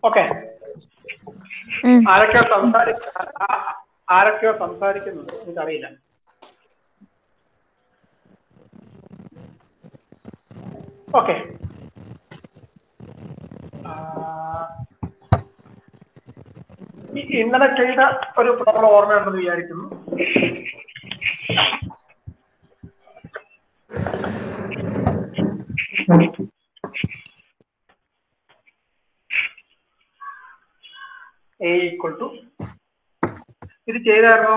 Okay ഉം. ആരൊക്കെയോ സംസാരി ആ- ആരൊക്കെയോ സംസാരിക്കുന്നുണ്ട് എനിക്കറിയില്ല ഓക്കെ ഇന്നലെ ചെയ്ത ഒരു പ്രോബ്ലം ഓർമ്മയുണ്ടെന്ന് വിചാരിക്കുന്നു എ ഈക്വൽ ടു ഇത് ചെയ്തായിരുന്നോ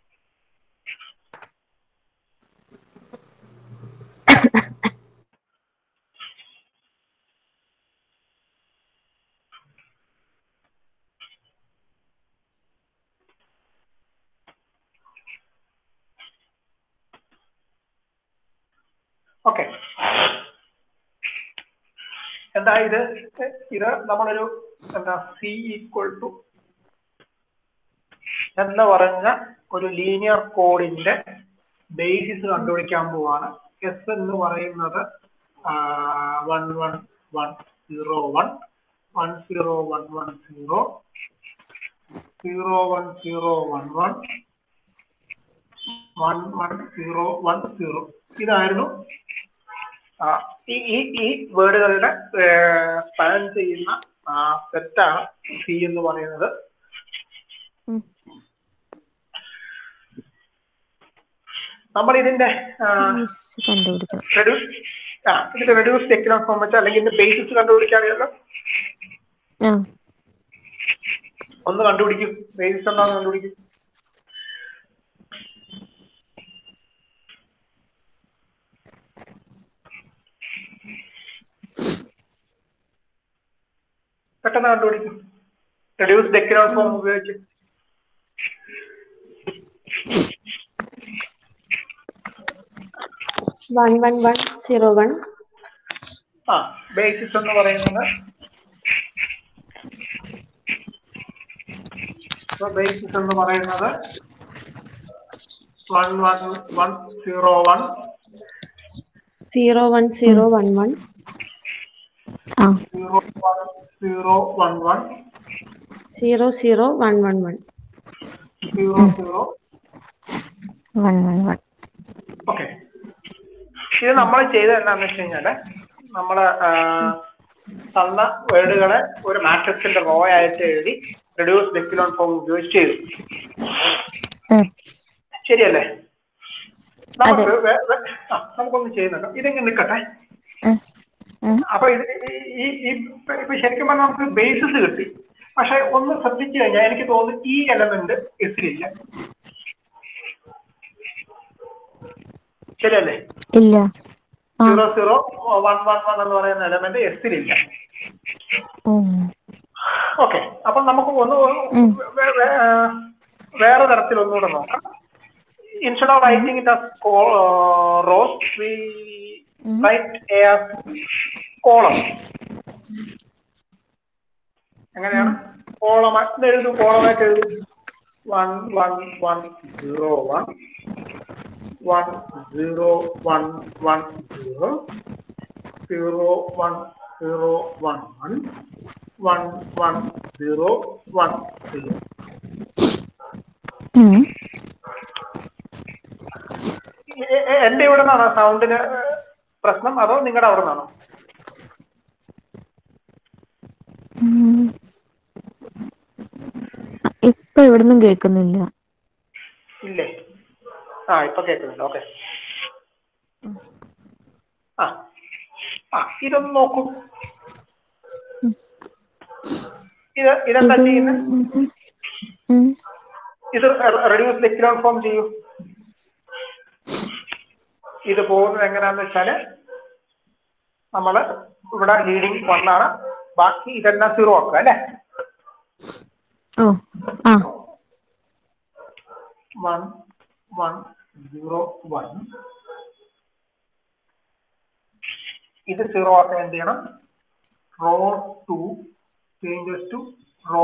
ഓക്കെ എന്താ ഇത് ഇത് നമ്മളൊരു എന്താ സി ഈക്വൽ ടു എന്ന് പറഞ്ഞ ഒരു ലീനിയർ കോഡിന്റെ ബേസിസ് കണ്ടുപിടിക്കാൻ പോവാണ് എസ് എന്ന് പറയുന്നത് one one one zero one one zero one one zero zero one zero one one one one zero one zero ഇതായിരുന്നു ആ, ഈ ഈ ഈ വേർഡുകളുടെ സ്പാൻ ചെയ്യുന്ന സെറ്റാണ് സി എന്ന് പറയുന്നത് ഉം. നമ്മൾ ഇതിന്റെ ബേസിസ് കണ്ടുപിടിക്കണം റെഡ്യൂസ് ആ ഇതിന്റെ റെഡ്യൂസ് ടെക്നോം ഫോം വെച്ച് അല്ലെങ്കിൽ ഇതിന്റെ ബേസിസ് കണ്ടുപിടിക്കാറിയല്ലോ ആ ഒന്ന് കണ്ടുപിടിക്കും ബേസിസ് എന്താണെന്ന് കണ്ടുപിടിക്കും പെട്ടെന്ന് കണ്ടുപിടിക്കും റെഡ്യൂസ് ഡെക്കിനോൺ ഫോം ഉപയോഗിച്ച് one one one zero one ആ ബേസിസ് എന്ന് പറയുന്നത് ബേസിസ് എന്ന് പറയുന്നത് one one one zero one zero one zero one one ആ zero one zero one one zero zero one one one zero zero one one one okay ഇത് നമ്മൾ ചെയ്തത് എന്താണെന്ന് വെച്ച് കഴിഞ്ഞാല് നമ്മള് ആ, തന്ന വേർഡുകളെ ഒരു മാട്രിക്സിന്റെ റോ ആയിട്ട് എഴുതി റെഡ്യൂസ് ഡെക്കിലോൺ ഫോം ഉപയോഗിച്ച് ചെയ്തു ഉം. ശരിയല്ലേ നമുക്ക് വേ- വേ- ആ, നമുക്കൊന്ന് ചെയ്യുന്നുണ്ട് ഇതിങ്ങനെ നിൽക്കട്ടെ ഉം. ഉം. അപ്പൊ ഇത് ഈ- ഈ ഈ ഇപ്പൊ ഇപ്പൊ ശരിക്കും പറഞ്ഞാൽ നമുക്ക് ബേസിസ് കിട്ടി പക്ഷെ ഒന്ന് ശ്രദ്ധിച്ചു കഴിഞ്ഞാൽ എനിക്ക് തോന്നുന്നു ഈ എലമെന്റ് എസിലില്ല ശരിയല്ലേ ഇല്ല ആ zero zero one one one എന്ന് പറയുന്ന എലമെന്റ് എസിലില്ല ഉം. ഓക്കെ അപ്പൊ നമുക്ക് ഒന്ന് ഉം. വേ- വേ- ആ, വേറെ തരത്തിൽ ഒന്നുകൂടെ നോക്കാം instead of writing it as rows we ഉം. റൈറ്റ് എ കോളം എങ്ങനെയാണ് കോളം എഴുതും കോളമായിട്ട് എഴുതും one one one zero one one zero one one zero zero one zero one one one one zero one zero ഉം. എ- എ- എന്റെ ഇവിടെ നിന്നാണോ സൗണ്ടിന് പ്രശ്നം അതോ നിങ്ങളുടെ അവിടെ നിന്നാണോ ഉം. ഇപ്പൊ ഇവിടുന്നും കേൾക്കുന്നില്ല ഇല്ലേ ആ ഇപ്പൊ കേൾക്കുന്നുണ്ട് ഓക്കെ ആ ആ ഇതൊന്ന് നോക്കൂ ഉം. ഇത് ഇതെന്താ ഇത് ചെയ്യുന്നത് ഉം. ഉം. ഇത് റെഡ്യൂസ് ലെക്സിലോൺ ഫോം ചെയ്യൂ ഇത് പോകുന്നത് എങ്ങനെയാന്ന് വെച്ചാല് നമ്മള് ഇവിടെ ലീഡിങ് വണ്ണാണ് ബാക്കി ഇതെല്ലാം സീറോ ആക്കുക അല്ലേ ഓ ആ വൺ വൺ സീറോ വൺ ഇത് സീറോ ആക്കാൻ എന്ത് ചെയ്യണം row two changes to row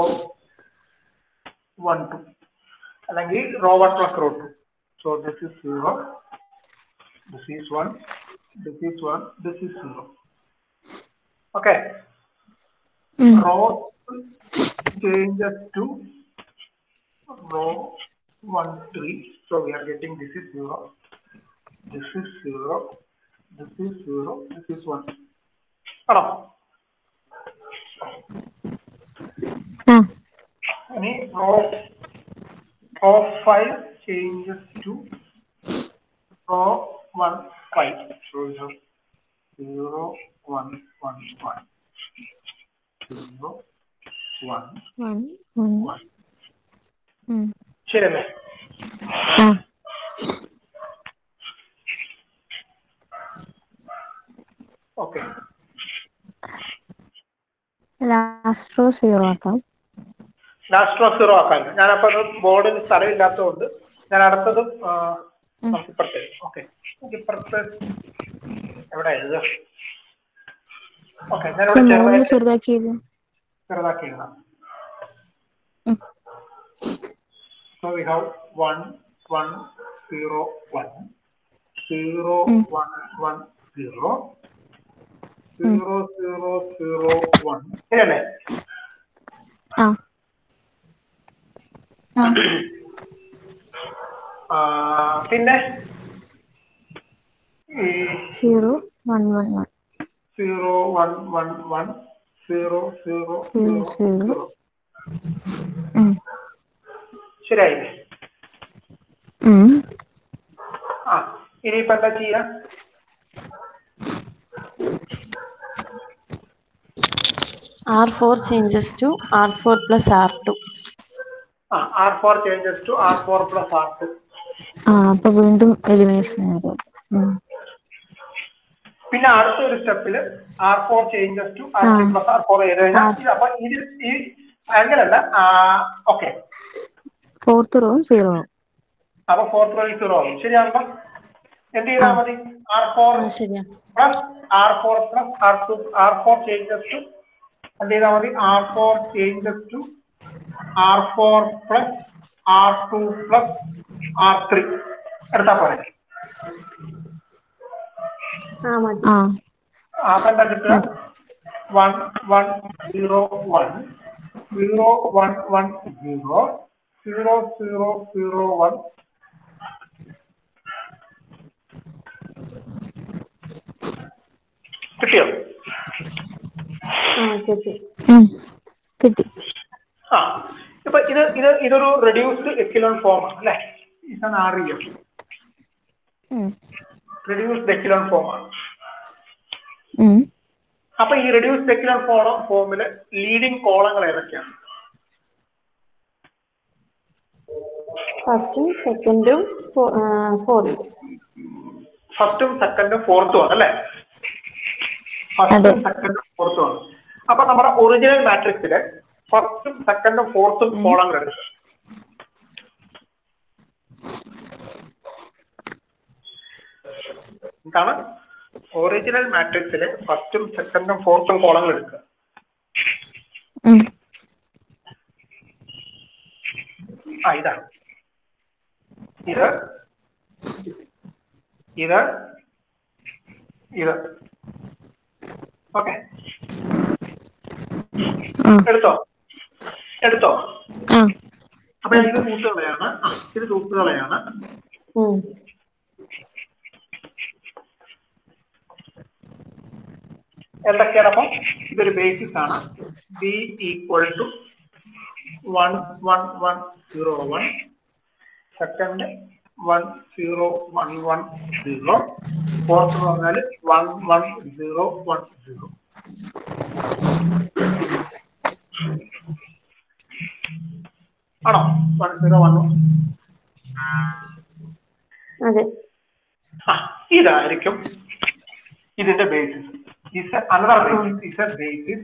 one two അല്ലെങ്കിൽ row one plus row two so this is zero this is one this is one this is zero okay ഉം. Row changes to row 1 3 so we are getting this is 0 this is 0 this is 0 this is 1 ആണോ ആ ഇനി row row 5 changes to row 1 5 so we have 0 1 1 1 0 1 one one 1 ഉം. ശരിയല്ലേ ആ okay last row zero ആക്കാം last row zero ആക്കാൻ ഞാനപ്പോ അത് ബോർഡിൽ സ്ഥലമില്ലാത്തതുകൊണ്ട് ഞാൻ അടുത്തതും ആ, ഉം. നമുക്ക് ഇപ്പുറത്തെ ഓക്കെ ഇപ്പുറത്ത് എവിടെ എഴുതുക ഓക്കെ ഞാനിവിടെ മൂന്ന് ചെറുതായിട്ട് ചെറുതാക്കിയത് ചെറുതാക്കി എഴുതാം ഉം. So we have one, one, zero, one, zero, Mm. one, one, zero, zero, zero, zero, one. ശരിയല്ലേ ആ ആ, പിന്നെ ഈ zero one one one zero one one one zero zero Zero, zero zero. Zero ഉം. ശരിയായില്ലേ ഉം. ആ ഇനിയിപ്പോ എന്താ ചെയ്യാ R four changes to R four plus R two. ആ R four changes to R four plus R two ആ അപ്പൊ വീണ്ടും എലിമിനേഷൻ ആയത് ഉം. പിന്നെ അടുത്ത ഒരു സ്റ്റെപ്പില് R four changes to R three ആ. പ്ലസ് ആർ ഫോർ ചെയ്ത് കഴിഞ്ഞാൽ ആ. ഇത് അപ്പൊ ഇത് ഈ അങ്ങനല്ല ഓക്കെ ഫോർത്ത് റോ സീറോ അപ്പൊ ഫോർ ത്രീ സീറോ ആവും ശരിയാണല്ലോ എന്ത് ചെയ്താൽ ആ. മതി ആർ ഫോർ ആ ശരിയാ plus R four plus R two R four changes to എന്ത് ചെയ്താൽ മതി R four changes to R four plus R two plus R three എടുത്താൽ പോരെ ആ മതി ആ അപ്പൊ എന്താ കിട്ടുക one one zero one zero one one zero zero zero zero one കിട്ടിയോ ആ കിട്ടി ഉം. കിട്ടി ആ ഇപ്പൊ ഇത് ഇത് ഇതൊരു റെഡ്യൂസ്ഡ് എക്കിലോൺ ഫോം ആണ് അല്ലെ ഇതാണ് ആർ ഇ എഫ് ഉം. റെഡ്യൂസ്ഡ് എക്കിലോൺ ഫോം ആണ് ഉം. അപ്പൊ ഈ റെഡ്യൂസ്ഡ് എക്കിലോൺ ഫോം ഫോമില് ലീഡിംഗ് കോളങ്ങൾ ഏതൊക്കെയാണ് ഫസ്റ്റും സെക്കൻഡും ഫോർത്തും ഫസ്റ്റും സെക്കൻഡും ഫോർത്തും ആണ് അല്ലെ ഫസ്റ്റും അതെ. സെക്കൻഡും ഫോർത്തും ആണ് അപ്പൊ നമ്മുടെ ഒറിജിനൽ മാട്രിക്സില് ഫസ്റ്റും സെക്കൻഡും ഫോർത്തും കോളങ്ങൾ എടുക്കും എന്താണ് ഒറിജിനൽ മാട്രിക്സില് ഫസ്റ്റും സെക്കൻഡും ഫോർത്തും കോളങ്ങൾ എടുക്കുക ഉം. ആ ഇതാണ് ഇത് ഇത് ഇത് ഓക്കെ ആ എടുത്തോ എടുത്തോ ആ അപ്പൊ ഇത് തൂത്തുകളയാണ് ആ, ഇത് തൂത്തുകളയാണ് ഉം. എന്തൊക്കെയാണ് അപ്പം ഇതൊരു ബേസിസ് ആണ് B equal to one one one zero one second one zero one one zero fourth എന്ന് പറഞ്ഞാൽ one one zero one zero ആണോ വൺ സീറോ വൺ അതെ ആ ഇതായിരിക്കും ഇതിന്റെ basis is another basis is a basis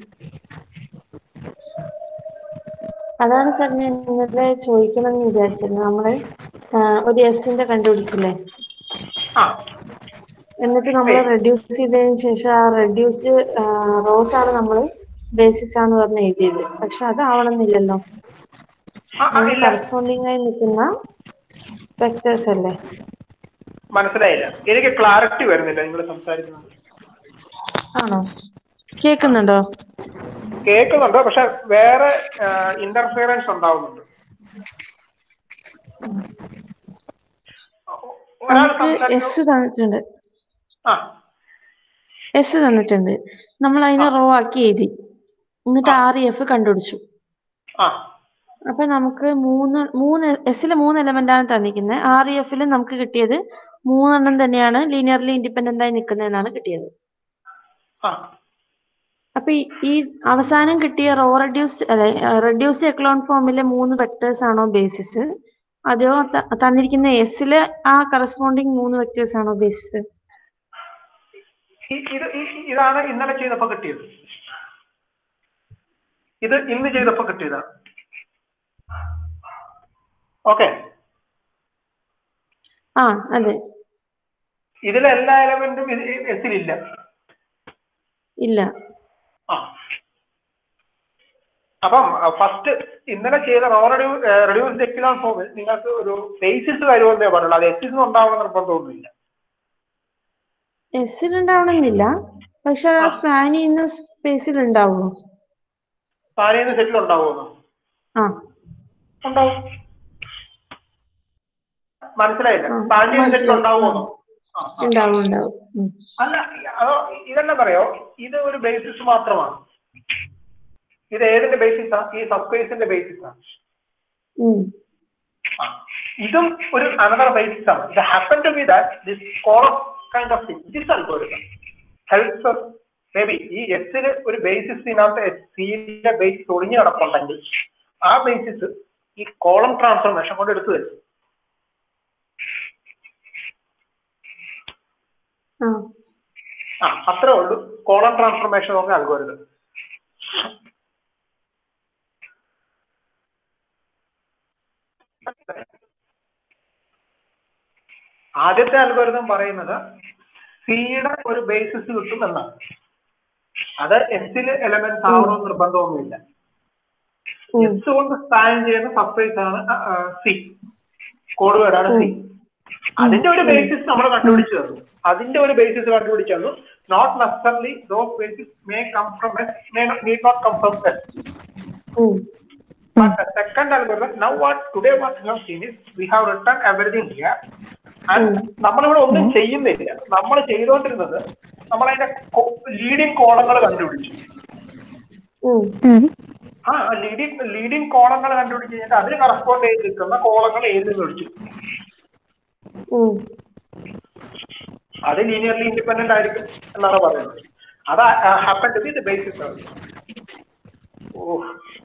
അതാണ് sir ഞാൻ ഇന്നലെ ചോദിക്കണമെന്ന് വിചാരിച്ചിരുന്നത് നമ്മള് ആ, ഒരു എസിന്റെ കണ്ടുപിടിച്ചില്ലേ ആ എന്നിട്ട് നമ്മൾ റെഡ്യൂസ് ചെയ്തതിന് ശേഷം ആ റെഡ്യൂസ് റോസ് ആണ് നമ്മൾ ബേസിസ് ആന്ന് പറഞ്ഞ് എഴുതിയത് പക്ഷെ അത് ആവണമെന്നില്ലല്ലോ ആ, അതിന് അതില്ല കറസ്പോണ്ടിങ് ആയി നിൽക്കുന്ന വെക്ടേഴ്സ് അല്ലേ മനസ്സിലായില്ല എനിക്ക് ക്ലാരിറ്റി വരുന്നില്ല നിങ്ങൾ സംസാരിക്കുന്നത് ആണോ കേൾക്കുന്നുണ്ടോ കേൾക്കുന്നുണ്ട് പക്ഷെ വേറെ ഇന്റർഫിയറൻസ് ഉണ്ടാവുന്നുണ്ട് ഒരാൾ നമുക്ക് സംസാരിച്ചു എസ് തന്നിട്ടുണ്ട് ആ എസ് തന്നിട്ടുണ്ട് നമ്മൾ അതിനെ റോ ആക്കി എഴുതി എന്നിട്ട് ആ. ആർ എഫ് കണ്ടുപിടിച്ചു ആ അപ്പൊ നമുക്ക് മൂന്ന് മൂന്ന് എസ്സിൽ മൂന്ന് എലമെന്റ് ആണ് തന്നിരിക്കുന്നത് ആർ എഫിൽ നമുക്ക് കിട്ടിയത് മൂന്നെണ്ണം തന്നെയാണ് ലീനിയർലി ഇൻഡിപെൻഡന്റ് ആയി നിൽക്കുന്നതെന്നാണ് കിട്ടിയത് ആ അപ്പൊ ഈ- ഈ അവസാനം കിട്ടിയ റോ റെഡ്യൂസ്ഡ് അല്ലെ റെഡ്യൂസ്ഡ് എക്ലോൺ ഫോമിലെ മൂന്ന് വെക്ടേഴ്സ് ആണോ ബേസിസ് അതോ ത- തന്നിരിക്കുന്ന എസ്സിലെ ആ കറസ്പോണ്ടിങ് മൂന്ന് വെക്ടേഴ്സ് ആണോ ബേസിസ് ഈ- ഇത് ഈ- ഈ- ഇതാണ് ഇന്നലെ ചെയ്തപ്പോ കിട്ടിയത് ഇത് ഇന്ന് ചെയ്തപ്പോ കിട്ടിയതാണ് ഓക്കെ ആ അതെ ഇതിലെ എല്ലാ എലമെന്റും എസിലില്ല ഇല്ല ആ അപ്പം ഫസ്റ്റ് ഇന്നലെ ചെയ്ത റോ റെഡ്യൂസ് എക്സിലോൺ ഫോമിൽ നിങ്ങൾക്ക് ഒരു ബേസിസ് വരുമെന്നേ പറയുള്ളൂ അത് എസിൽ നിന്ന് ഉണ്ടാവണം നിർബന്ധമൊന്നുമില്ല എസ്സിൽ ഉണ്ടാവണമെന്നില്ല പക്ഷെ ആ. സ്പാൻ ചെയ്യുന്ന സ്പേസിൽ ഉണ്ടാവുമോ താനേന്ന് സെറ്റിൽ ഉണ്ടാവുമെന്നോ ആ ഉണ്ടാവും മനസ്സിലായില്ല ആ, താനേന്ന് സെറ്റിൽ മനസ്സിലായി. ഉണ്ടാവുമെന്നോ ആ, ആ. ഉണ്ടാവും ഉണ്ടാവും ഉം. അല്ല അതോ ഇതെന്താ പറയോ ഇത് ഒരു ബേസിസ് മാത്രമാണ് ഇത് ഏതിന്റെ ബേസിസാ ഈ സബ്സ്പേസിന്റെ ബേസിസാ ഉം. ആ. ഇതും ഒരു അനദർ ബേസിസ് ആണ് ഇത് happen to be that this column kind of thing this algorithm helps may be ഈ എസിന് ഒരു ബേസിസിനകത്ത് സിയുടെ ബേസിസ് ഒളിഞ്ഞു കിടപ്പുണ്ടെങ്കിൽ ആ ബേസിസ് ഈ കോളം ട്രാൻസ്ഫർമേഷൻ കൊണ്ട് എടുത്തു തരും ആ ആ അത്രേ ഉള്ളൂ കോളം ട്രാൻസ്ഫർമേഷൻ ഒക്കെ അൽഗോരിതം ആദ്യത്തെ അൽഗോരിതം പറയുന്നത് സിയുടെ ഒരു ബേസിസ് കിട്ടും എന്നാണ് അത് എസിൽ എലമെന്റ്സ് ആവണമെന്ന് നിർബന്ധമൊന്നുമില്ല ഉം. എസ് കൊണ്ട് സ്പാൻ ചെയ്യുന്ന സബ്സ്പേസ് ആണ് സി കോഡ് വേർഡാണ് സി അതിന്റെ ഒരു ബേസിസ് നമ്മൾ കണ്ടുപിടിച്ചു തന്നു അതിന്റെ ഒരു ബേസിസ് കണ്ടുപിടിച്ചു തന്നു not necessarily those basis may come from S may need not come from S ഉം. But the second algorithm, now what today what we have seen is we have written everything here. And നമ്മളിവിടെ ഒന്നും ചെയ്യുന്നില്ല നമ്മൾ ചെയ്തുകൊണ്ടിരുന്നത് നമ്മൾ അതിന്റെ leading കോളങ്ങൾ കണ്ടുപിടിച്ചു ഉം. ഉം. ആ ലീഡിങ് ലീഡിങ് കോളങ്ങൾ കണ്ടുപിടിച്ച് കഴിഞ്ഞിട്ട് അതിന് കറസ്പോണ്ട് ചെയ്ത് നിൽക്കുന്ന കോളങ്ങൾ ഏത് പിടിച്ചു ഉം. അത് ലീനിയർലി ഇൻഡിപെൻഡന്റ് ആയിരിക്കും എന്നാണ് പറയുന്നത് അത് happen to be the basis ആണ് ഓ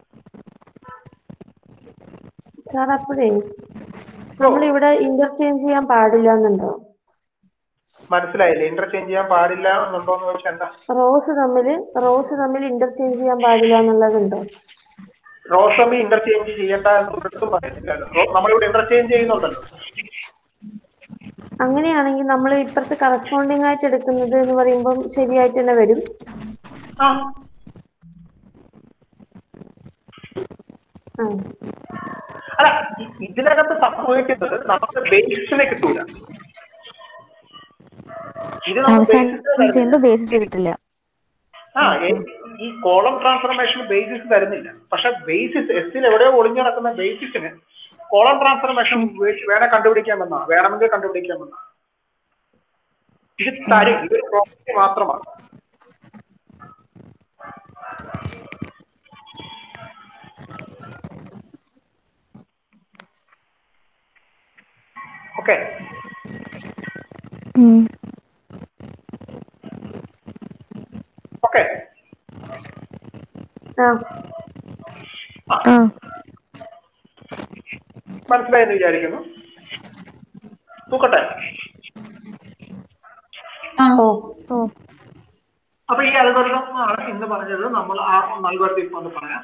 സാർ അപ്പോഴേ നമ്മളിവിടെ ഇന്റർചേഞ്ച് ചെയ്യാൻ പാടില്ല എന്നുണ്ടോ മനസ്സിലായില്ലേ ഇന്റർചേഞ്ച് ചെയ്യാൻ പാടില്ല എന്നുണ്ടോ എന്ന് ചോദിച്ചാൽ എന്താ റോസ് തമ്മിൽ റോസ് തമ്മിൽ ഇന്റർചേഞ്ച് ചെയ്യാൻ പാടില്ല എന്നുള്ളതുണ്ടോ റോസമി ഇന്റർചേഞ്ച് ചെയ്യേണ്ട എന്ന് ഒരിടത്തും പറയുന്നില്ലല്ലോ റോ- നമ്മളിവിടെ ഇന്റർചേഞ്ച് ചെയ്യുന്നുണ്ടല്ലോ അങ്ങനെയാണെങ്കിൽ നമ്മൾ ഇപ്പുറത്ത് കറസ്പോണ്ടിങ് ആയിട്ട് എടുക്കുന്നത് എന്ന് പറയുമ്പം ശരിയായിട്ട് തന്നെ വരും ആ ആ അല്ല ഇ- ഇതിനകത്ത് സംഭവിക്കുന്നത് നമുക്ക് ബേസിസിനെ കിട്ടൂല ഇത് നമുക്ക് അവസാനം ബേസിസിനെ ചെയ്യുമ്പോൾ ബേസിസ് കിട്ടില്ല ആ എ- ഈ കോളം ട്രാൻസ്ഫർമേഷൻ ബേസിസ് തരുന്നില്ല പക്ഷെ ബേസിസ് എസിൽ എവിടെയോ ഒളിഞ്ഞു കിടക്കുന്ന ബേസിസിന് കോളം ട്രാൻസ്ഫർമേഷൻ വേണേ കണ്ടുപിടിക്കാമെന്നാ വേണമെങ്കിൽ കണ്ടുപിടിക്കാമെന്നാ ഇത് തരും ഇതൊരു പ്രോപ്പർട്ടി മാത്രമാണ് ഓക്കെ ഉം. ഓക്കെ ആ ആ മനസ്സിലായെന്ന് വിചാരിക്കുന്നു തൂക്കട്ടെ ഓ ഓ അപ്പൊ ഈ അൽഗോരിതം ആണ് ഇന്ന് പറഞ്ഞത് നമ്മൾ ആ അൽഗോരിതം ഇപ്പൊ ഒന്ന് പറയാം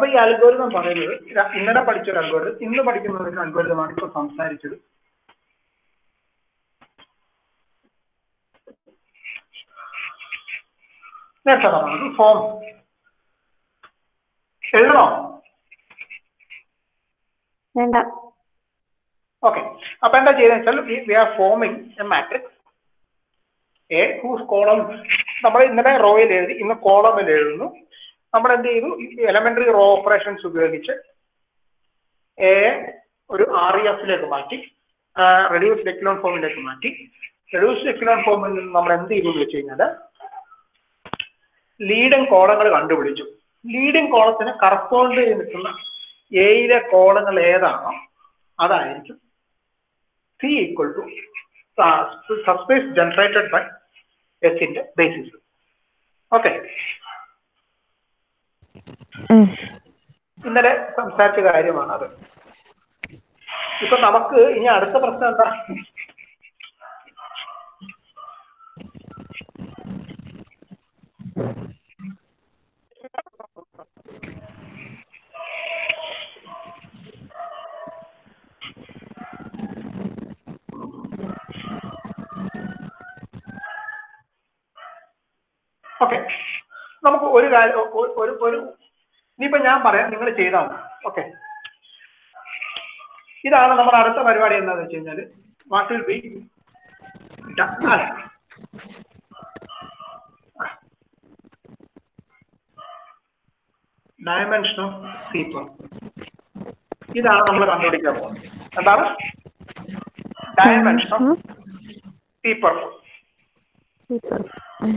അപ്പൊ ഈ അൽഗോരിതം പറയുന്നത് ര- ഇന്നലെ പഠിച്ച ഒരു അൽഗോരിതം ഇന്ന് പഠിക്കുന്ന ഒരു അൽഗോരിതമാണ് ഇപ്പൊ സംസാരിച്ചത് നേരത്തെ പറഞ്ഞത് ഫോം എഴുതണോ വേണ്ട ഓക്കെ അപ്പൊ എന്താ ചെയ്യുന്നത് വെച്ചാൽ we are forming a matrix A whose column നമ്മൾ ഇന്നലെ റോയിൽ എഴുതി ഇന്ന് കോളമിൽ എഴുതുന്നു നമ്മൾ എന്ത് ചെയ്തു എലമെന്ററി റോ ഓപ്പറേഷൻസ് ഉപയോഗിച്ച് എ ഒരു ആർ ഇ എഫിലേക്ക് മാറ്റി റെഡ്യൂസ്ഡ് എക്ലോൺ ഫോമിലേക്ക് മാറ്റി റെഡ്യൂസ്ഡ് എക്ലോൺ ഫോമിൽ നിന്ന് നമ്മൾ എന്ത് ചെയ്തു എന്ന് വെച്ച് കഴിഞ്ഞാൽ ലീഡിങ് കോളങ്ങൾ കണ്ടുപിടിച്ചു ലീഡിങ് കോളത്തിന് കറസ്പോണ്ട് ചെയ്ത് നിൽക്കുന്ന എയിലെ കോളങ്ങൾ ഏതാണോ അതായിരിക്കും C equal to subspace generated by എസിന്റെ ബേസിസ് ഓക്കെ ഉം. ഇന്നലെ സംസാരിച്ച കാര്യമാണ് അത് ഇപ്പൊ നമുക്ക് ഇനി അടുത്ത പ്രശ്നം എന്താ ഓക്കെ നമുക്ക് ഒരു കാര്യം ഒ- ഒരു ഒരു ഇനിയിപ്പോ ഞാൻ പറയാം നിങ്ങൾ ചെയ്താൽ മതി ഓക്കെ ഇതാണ് നമ്മുടെ അടുത്ത പരിപാടി എന്താണെന്ന് വെച്ച് കഴിഞ്ഞാൽ what will be dimension of C perp ഇതാണ് നമ്മൾ കണ്ടുപിടിക്കാൻ പോകുന്നത് എന്താണ് ഡയമെൻഷൻ ഓഫ് സീപ്പർ Super. ഉം.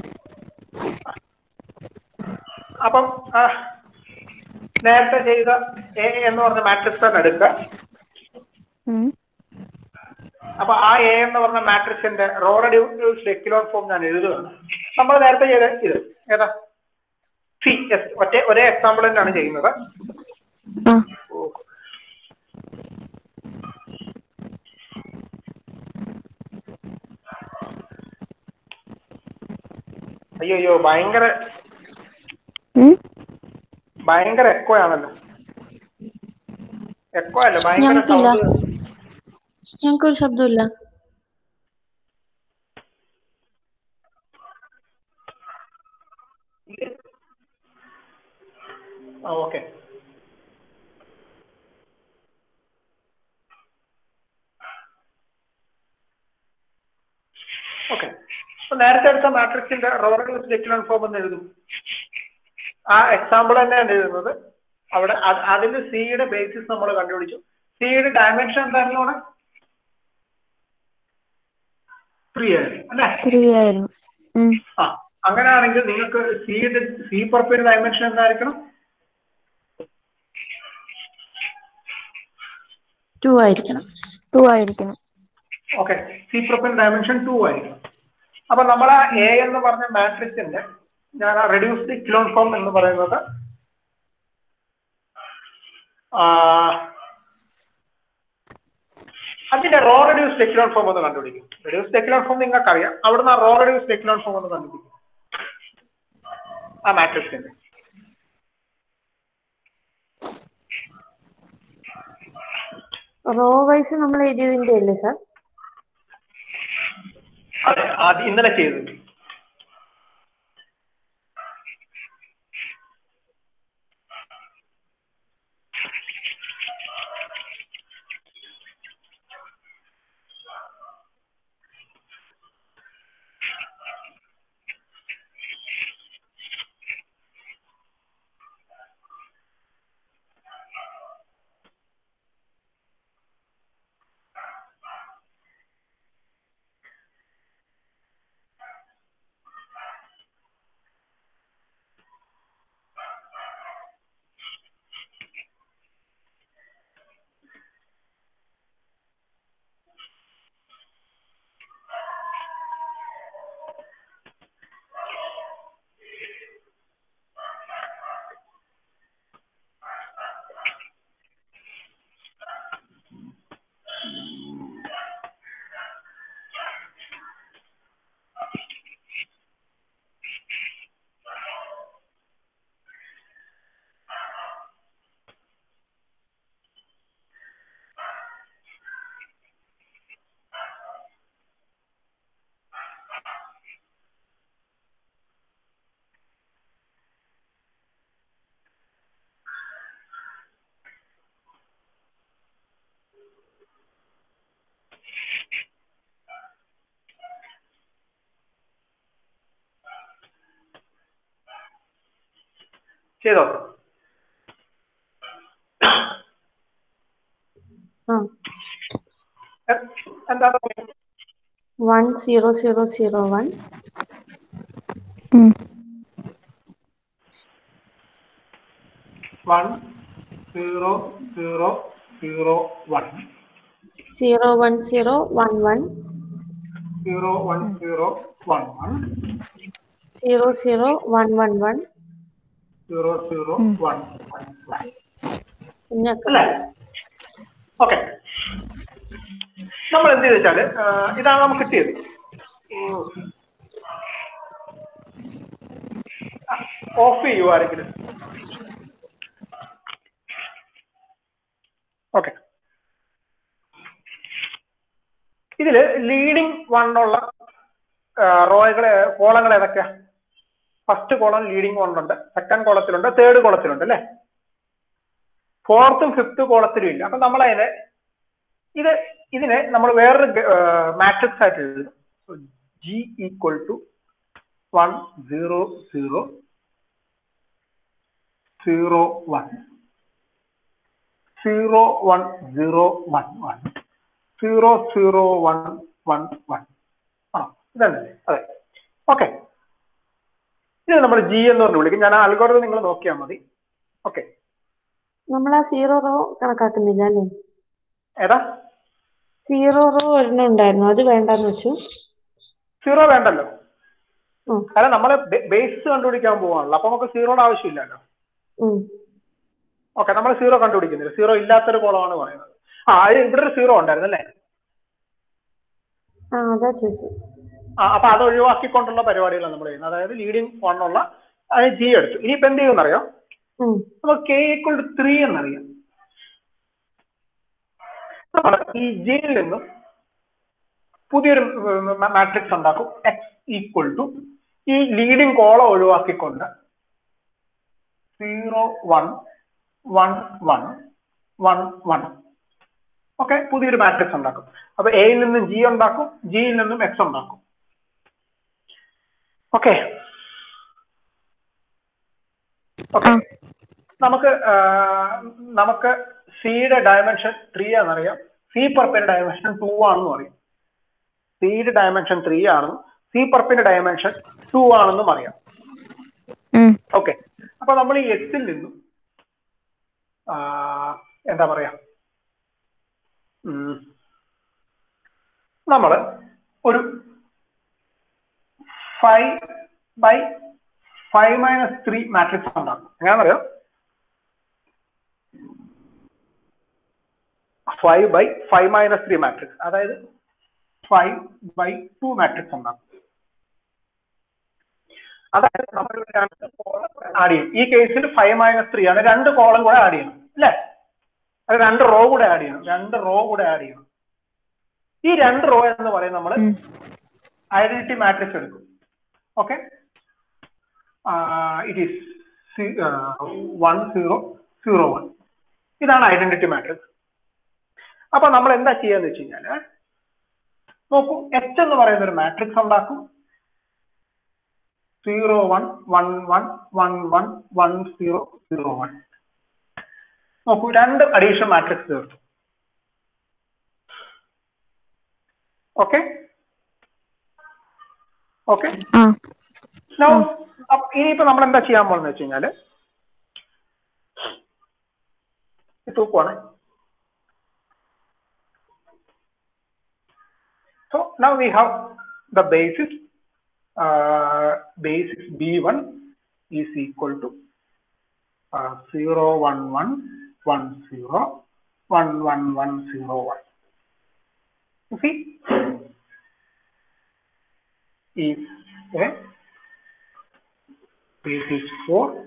അപ്പം ആ, നേരത്തെ ചെയ്ത എ എന്ന് പറഞ്ഞ മാട്രിക്സ് തന്നെ എടുക്കുക ഉം. അപ്പൊ ആ എ എന്ന് പറഞ്ഞ മാട്രിക്സിന്റെ റോ റെഡ്യൂസ്ഡ് എക്കിലോൺ ഫോം ഞാൻ എഴുതുകയാണ് നമ്മൾ നേരത്തെ ചെയ്ത ഇത് ഏതാ സി എസ് ഒറ്റ ഒരേ എക്സാമ്പിൾ തന്നെയാണ് ചെയ്യുന്നത് ആ. അയ്യോ അയ്യോ ഭയങ്കര ഉം. ഭയങ്കര എക്കോ ആണല്ലോ എക്കോ അല്ല ഭയങ്കര ഞങ്ങൾക്കില്ല. സൗണ്ട് ഞങ്ങൾക്കൊരു ശബ്ദമില്ല ആ ഓക്കെ ഓക്കെ അപ്പൊ നേരത്തെ എടുത്ത മാട്രിക്സിന്റെ റോഡ്യൂസ് എക്ലോൺ ഫോം എന്ന് എഴുതും ആ എക്സാമ്പിൾ തന്നെയാണ് എഴുതുന്നത് അവിടെ അത് അതിന്റെ സിയുടെ ബേസിസ് നമ്മൾ കണ്ടുപിടിച്ചു സിയുടെ ഡയമെൻഷൻ എന്തായിരുന്നു അവിടെ ത്രീ ആയിരുന്നു അല്ലേ Three ആയിരുന്നു ഉം. ആ അങ്ങനെയാണെങ്കിൽ നിങ്ങൾക്ക് സിയുടെ സി പുറപ്പിന്റെ ഡയമെൻഷൻ എന്തായിരിക്കണം ടു ആയിരിക്കണം Two ആയിരിക്കണം ഓക്കെ സി പ്രൊപ്പൻ ഡയമെൻഷൻ ടു ആയിരിക്കും അപ്പൊ നമ്മൾ ആ എ എന്ന് പറഞ്ഞ മാട്രിക്സിന്റെ ഞാൻ ആ റെഡ്യൂസ്ഡ് ഇക്ലോൺ ഫോം എന്ന് പറയുന്നത് ആ, അതിന്റെ റോ റെഡ്യൂസ്ഡ് എക്ലോൺ ഫോം ഒന്ന് കണ്ടുപിടിക്കും റെഡ്യൂസ്ഡ് എക്ലോൺ ഫോം നിങ്ങൾക്ക് അറിയാം അവിടുന്ന് ആ റോ റെഡ്യൂസ്ഡ് എക്ലോൺ ഫോം ഒന്ന് കണ്ടുപിടിക്കും ആ മാട്രിക്സിന്റെ റോ വൈസ് നമ്മൾ എഴുതിയതിന്റെ അല്ലേ സാർ അതെ അത് ഇന്നലെ ചെയ്തത് ചെയ്തോ ആ എ- എന്താണ് one zero zero zero one ഉം. One zero zero zero one zero one zero one one zero one zero one one zero zero one one one zero zero ഉം. വൺ വൺ വൺ പിന്നെ അല്ലേ ഓക്കെ നമ്മൾ എന്ത് വെച്ചാല് ഇതാണ് നമുക്ക് കിട്ടിയത് ഓഫ് ചെയ്യുമോ ആരെങ്കിലും ഓക്കെ ഇതില് ലീഡിങ് വണ്ണുള്ള റോയകളെ കോളങ്ങൾ ഏതൊക്കെയാ ഫസ്റ്റ് കോളം ലീഡിങ് വണ്ണുണ്ട് സെക്കൻഡ് കോളത്തിലുണ്ട് തേർഡ് കോളത്തിലുണ്ട് അല്ലേ ഫോർത്തും ഫിഫ്ത്ത് കോളത്തിലും ഇല്ല അപ്പൊ നമ്മൾ അതിനെ ഇത് ഇതിനെ നമ്മൾ വേറൊരു മാട്രിക്സ് ആയിട്ട് എഴുതും G equal to one zero zero zero one zero one zero one one zero zero one one one ആണോ ഇതല്ലേ അതെ ഓക്കെ ഇത് നമ്മൾ ജി എന്ന് പറഞ്ഞ് വിളിക്കും ഞാൻ ആ അൽഗോരിതം നിങ്ങൾ നോക്കിയാൽ മതി ഓക്കെ നമ്മൾ ആ സീറോ റോ കണക്കാക്കുന്നില്ല അല്ലേ ഏതാ സീറോ റോ ഒരെണ്ണം ഉണ്ടായിരുന്നു അത് വേണ്ടെന്ന് വെച്ചു സീറോ വേണ്ടല്ലോ ഉം. കാരണം നമ്മൾ ബേസ് കണ്ടുപിടിക്കാൻ പോവാണല്ലോ അപ്പൊ നമുക്ക് സീറോയുടെ ആവശ്യമില്ലല്ലോ ഉം. ഓക്കെ നമ്മൾ സീറോ കണ്ടുപിടിക്കുന്നില്ല സീറോ ഇല്ലാത്തൊരു കോളമാണ് പറയുന്നത് ആ അത് ഇവിടെ ഒരു സീറോ ഉണ്ടായിരുന്നു അല്ലേ ആ അതാ ചോദിച്ചത് ആ അപ്പൊ അത് ഒഴിവാക്കിക്കൊണ്ടുള്ള പരിപാടികളാണ് നമ്മൾ ചെയ്യുന്നത് അതായത് ലീഡിങ് വണ്ണുള്ള അത് ജി എടുത്തു ഇനിയിപ്പോ എന്ത് ചെയ്യുമെന്നറിയാം ഉം. നമുക്ക് കെ ഈക്വൾ ടു ത്രീ എന്നറിയാം നമ്മൾ ഈ ജിയിൽ നിന്നും പുതിയൊരു മാട്രിക്സ് ഉണ്ടാക്കും എക്സ് ഈക്വൽ ടു ഈ ലീഡിങ് കോളം ഒഴിവാക്കിക്കൊണ്ട് zero one one one one one okay പുതിയൊരു മാട്രിക്സ് ഉണ്ടാക്കും അപ്പൊ എയിൽ നിന്നും ജി ഉണ്ടാക്കും ജിയിൽ നിന്നും എക്സ് ഉണ്ടാക്കും ഓക്കെ ഓക്കെ ആ. നമുക്ക് ആ, നമുക്ക് സിയുടെ ഡയമെൻഷൻ ത്രീ ആണെന്നറിയാം സി പർപ്പിന്റെ ഡയമെൻഷൻ ടു ആണെന്ന് അറിയാം സിയുടെ ഡയമെൻഷൻ ത്രീ ആണെന്നും സി പർപ്പിന്റെ ഡയമെൻഷൻ ടു ആണെന്നും അറിയാം ഉം. ഓക്കെ അപ്പൊ നമ്മൾ ഈ എക്സിൽ നിന്നും ആ, എന്താ പറയാ ഉം, നമ്മള് ഒരു five by five minus three matrix ഉണ്ടാക്കും എങ്ങനെയാണെന്നറിയോ five by five minus three matrix അതായത് ഫൈവ് ബൈ ടു മാട്രിക്സ് ഉണ്ടാക്കും അതായത് നമ്മൾ രണ്ട് കോളം ആഡ് ചെയ്യും ഈ കേസിൽ ഫൈവ് മൈനസ് ത്രീ ആണ് രണ്ട് കോളം കൂടെ ആഡ് ചെയ്യണം അല്ലേ അത് രണ്ട് റോ കൂടെ ആഡ് ചെയ്യണം രണ്ട് റോ കൂടെ ആഡ് ചെയ്യണം ഈ രണ്ട് റോ എന്ന് പറയുന്നത് നമ്മൾ ഉം. ഐഡന്റിറ്റി മാട്രിക്സ് എടുക്കും okay it is one zero zero one ഇതാണ് ഐഡന്റിറ്റി മാട്രിക്സ് അപ്പൊ നമ്മൾ എന്താ ചെയ്യാന്ന് വെച്ച് കഴിഞ്ഞാല് നോക്കൂ എച്ച് എന്ന് പറയുന്ന ഒരു മാട്രിക്സ് ഉണ്ടാക്കും zero one one one one one one zero zero one നോക്കൂ രണ്ട് അഡീഷണൽ മാട്രിക്സ് ചേർത്തു ഓക്കെ ഓക്കെ ആ Now, അപ്പ- ഇനിയിപ്പോ നമ്മൾ എന്താ ചെയ്യാൻ പോകുന്നത് വെച്ച് കഴിഞ്ഞാല് ഇത് തൂക്കുവാണ് So now we have the basis. Uh, basis B1 is equal to uh, 0, 1, 1, 1, 0, 1, 1, 1, 0, 1. You see? Is a basis 4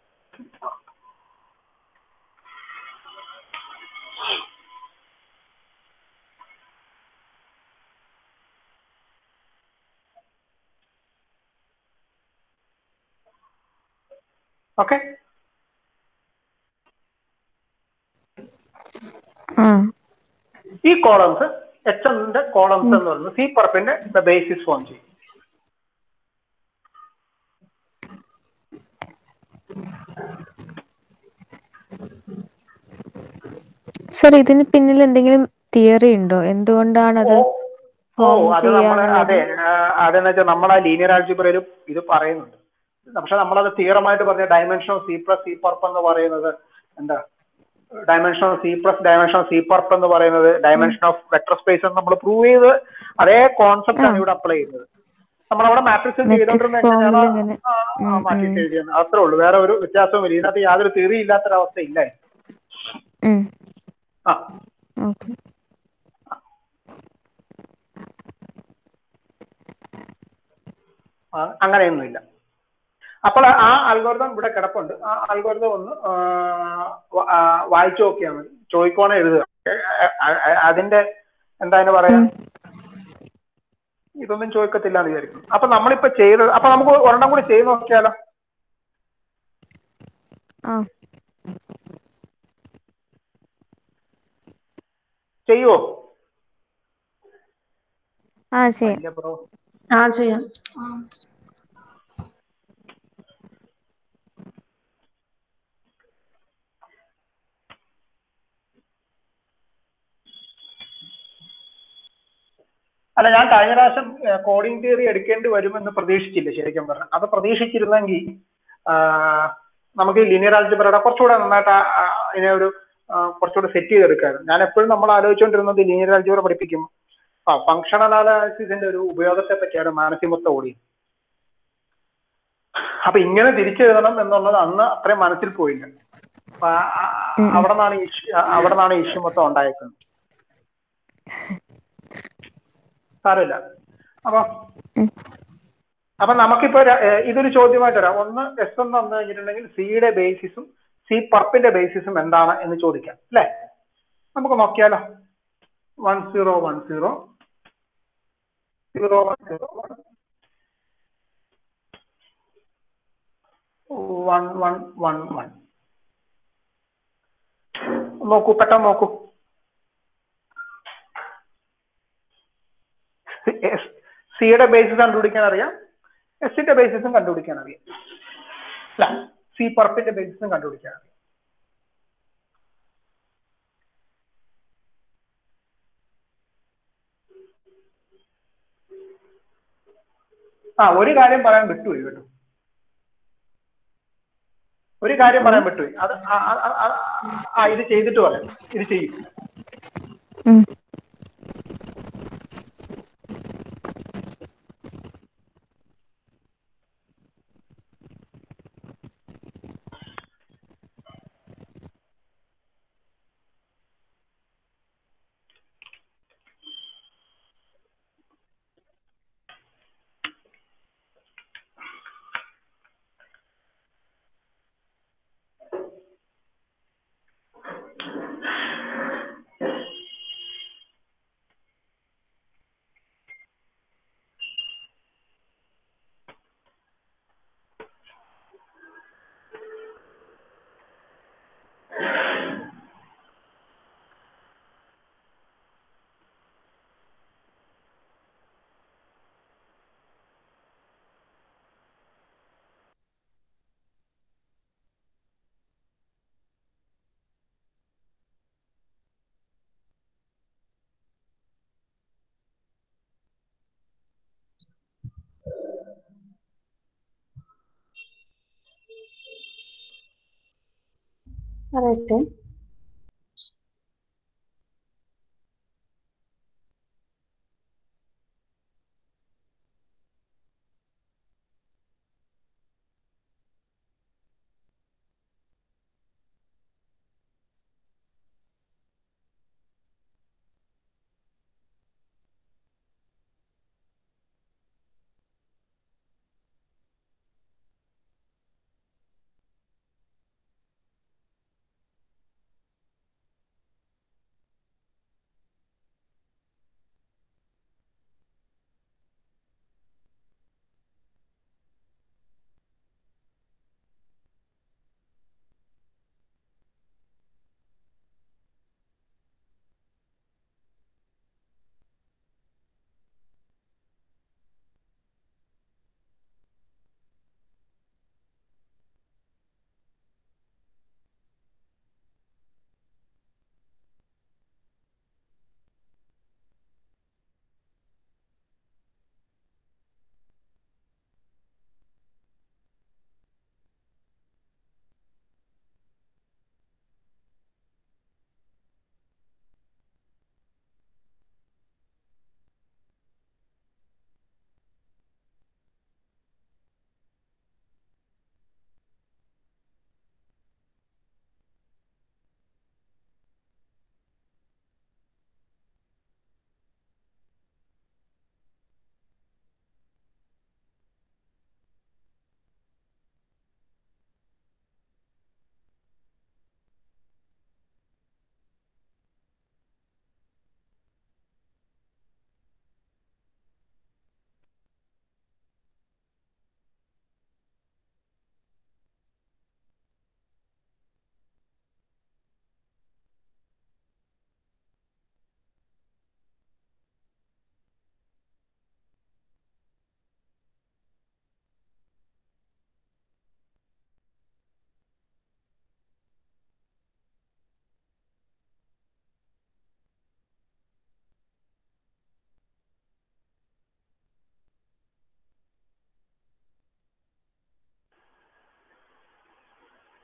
okay ആ ഈ കോളംസ് എച്ച് എമ്മിന്റെ കോളംസ് എന്ന് പറയുന്നത് സി പർപ്പിന്റെ ബേസിസ് ഫോം ചെയ്യും സർ ഇതിന് പിന്നിൽ എന്തെങ്കിലും തിയറി ഉണ്ടോ എന്തുകൊണ്ടാണത് ഓ ഓ ഫോം അത് നമ്മൾ ചെയ്യാന്നുള്ളത് അതെ ആ, അതെന്ന് വെച്ചാൽ നമ്മൾ ആ ലീനിയർ ആൽജിബ്രയിലും ഇത് പറയുന്നുണ്ട് പക്ഷെ നമ്മളത് തീറമായിട്ട് പറഞ്ഞ dimension of C plus C perp എന്ന് പറയുന്നത് എന്താ dimension of C plus dimension of C perp എന്ന് പറയുന്നത് ഡയമെൻഷൻ ഓഫ് വെക്ടർ സ്പേസ് എന്ന് നമ്മൾ പ്രൂവ് ചെയ്ത് അതേ കോൺസെപ്റ്റ് ആണ് ഇവിടെ അപ്ലൈ ചെയ്യുന്നത് നമ്മളവിടെ മാട്രിക്സ് ചെയ്തോണ്ടിരുന്ന ഫോമിൽ ഇങ്ങനെ ഉം, മാറ്റിട്ട് എഴുതിയാണ് അത്രേ ഉള്ളൂ വേറെ ഒരു വ്യത്യാസവും ഇല്ല ഇതിനകത്ത് യാതൊരു തിയറി ഇല്ലാത്തൊരവസ്ഥ ഇല്ല ഉം, ആ ഓക്കെ ആ, അങ്ങനെയൊന്നുമില്ല അപ്പോൾ ആ അൽഗോരിതം ഇവിടെ കിടപ്പുണ്ട് ആ അൽഗോരിതം ഒന്ന് ആ, വ- ആ, വായിച്ചു നോക്കിയാൽ മതി ചോദിക്കോണെ എഴുതുക ഏ, ആ, ആ, അതിന്റെ എന്താ അതിന് പറയാ ഇതൊന്നും ചോദിക്കത്തില്ല എന്ന് വിചാരിക്കുന്നു അപ്പൊ നമ്മളിപ്പോ ചെയ്തത് അപ്പൊ നമുക്ക് ഒരെണ്ണം കൂടി ചെയ്ത് നോക്കിയാലോ ആ ചെയ്യുവോ ആ ചെയ്യാം ഇല്ല ബ്രോ ആ ചെയ്യാം അല്ല ഞാൻ കഴിഞ്ഞ പ്രാവശ്യം കോഡിംഗ് തിയറി എടുക്കേണ്ടി വരുമെന്ന് പ്രതീക്ഷിച്ചില്ല ശരിക്കും പറഞ്ഞാൽ അത് പ്രതീക്ഷിച്ചിരുന്നെങ്കിൽ ആ, നമുക്ക് ഈ ലിനിയർ ആൽജിബ്രയുടെ കുറച്ചുകൂടെ നന്നായിട്ട് ആ- ആ ഇതിനെ ഒരു ആ, കുറച്ചുകൂടെ സെറ്റ് ചെയ്തെടുക്കായിരുന്നു ഞാൻ എപ്പോഴും നമ്മൾ ആലോചിച്ചുകൊണ്ടിരുന്നത് ലിനിയർ ആൽജിബ്ര പഠിപ്പിക്കും ആ ഫങ്ഷണൽ അനാലിസിസിന്റെ ഒരു ഉപയോഗത്തെ പറ്റിയാണ് മാനസിമൊത്ത ഓടി അപ്പൊ ഇങ്ങനെ തിരിച്ചെഴുതണം എന്നുള്ളത് അന്ന് അത്രയും മനസ്സിൽ പോയില്ല അപ്പൊ ആ- ആ- അവിടെ നിന്നാണ് ഇഷ്യൂ അവിടെ നിന്നാണ് ഇഷ്യൂ മൊത്തം ഉണ്ടായേക്കുന്നത് സാരമില്ല അപ്പൊ ഉം. അപ്പൊ നമുക്കിപ്പോ ര- ഏ, ഇതൊരു ചോദ്യമായിട്ട് വരാം ഒന്ന് എസ് എന്ന് വന്നു കഴിഞ്ഞിട്ടുണ്ടെങ്കിൽ സിയുടെ ബേസിസും സി പർപ്പിന്റെ ബേസിസും എന്താണ് എന്ന് ചോദിക്കാം അല്ലെ നമുക്ക് നോക്കിയാലോ one zero one zero zero one zero one one one one നോക്കൂ പെട്ടെന്ന് നോക്കൂ സിയുടെ ബേസിസ് കണ്ടുപിടിക്കാൻ അറിയാം എസിന്റെ ബേസിസും കണ്ടുപിടിക്കാൻ അറിയാം അല്ല സി പർപ്പിന്റെ ബേസിസും കണ്ടുപിടിക്കാൻ അറിയാം ആ ഒരു കാര്യം പറയാൻ വിട്ടുപോയി കേട്ടോ ഒരു കാര്യം പറയാൻ വിട്ടുപോയി അത് ആ- ആ- ആ- ആ- ആ ഇത് ചെയ്തിട്ട് പറയാം ഇത് ചെയ്യും ഉം. പറയട്ടെ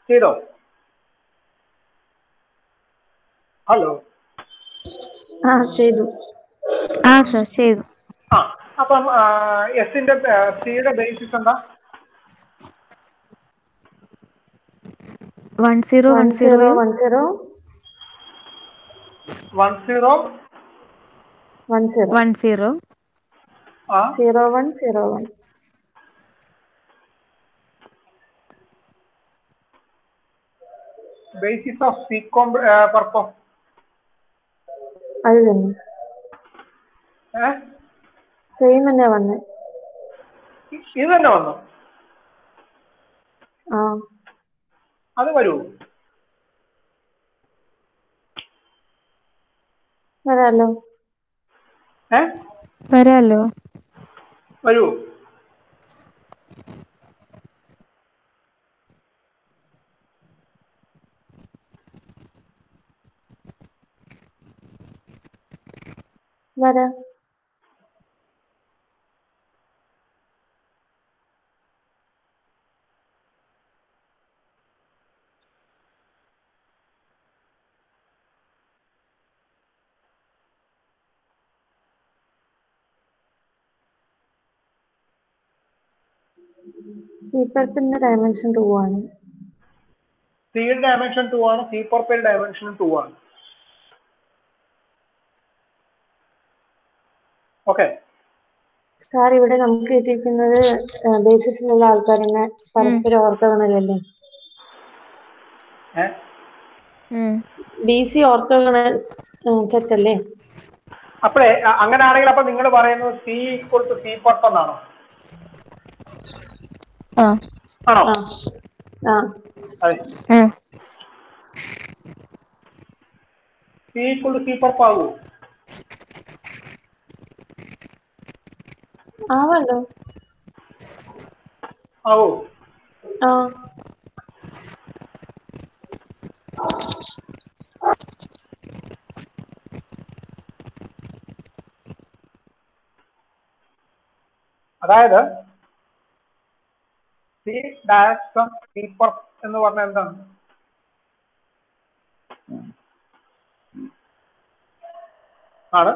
ചെയ്തോ ഹലോ ആ ചെയ്തു ആ സർ ചെയ്തു ആ അപ്പം എസിന്റെ സിയുടെ ബേസിസ് എന്താ one zero one one zero zero one zero one zero one zero one zero ആ zero one zero one basis of സീക്കോം പർപ്പസ് അത് തന്നെ ഏഹ് സെയിം തന്നെ വന്നെ ഇത് തന്നെ വന്നു ആ അത് വരൂ വരാലോ ഏ വരാലോ വരൂ വരാം സീപ്പത്തിന്റെ ഡയമെൻഷൻ ടു ആണ് സിയുടെ ഡയമെൻഷൻ ടു ആണ് സി പർപ്പയുടെ ഡയമെൻഷൻ ടു ആണ് ഓക്കെ സാർ ഇവിടെ നമുക്ക് കിട്ടിയിരിക്കുന്നത് ബേസിസിലുള്ള ആൾക്കാരെന്നെ പരസ്പരം ഓർത്തോഗണൽ അല്ലേ ഏഹ് ഉം. ബി സി ഓർത്തോഗണൽ സെറ്റ് അല്ലേ അപ്പോഴേ അ- അങ്ങനെയാണെങ്കിൽ അപ്പൊ നിങ്ങൾ പറയുന്നത് C equal to C perp എന്നാണോ ആ ആണോ ആ ആ അതെ ഉം. C equal to C perp ആകുമോ ആവല്ലോ ആവോ ആ അതായത് സി ഡാഷ് സി പർപ്പ് എന്ന് പറഞ്ഞാൽ എന്താണ് ആണ്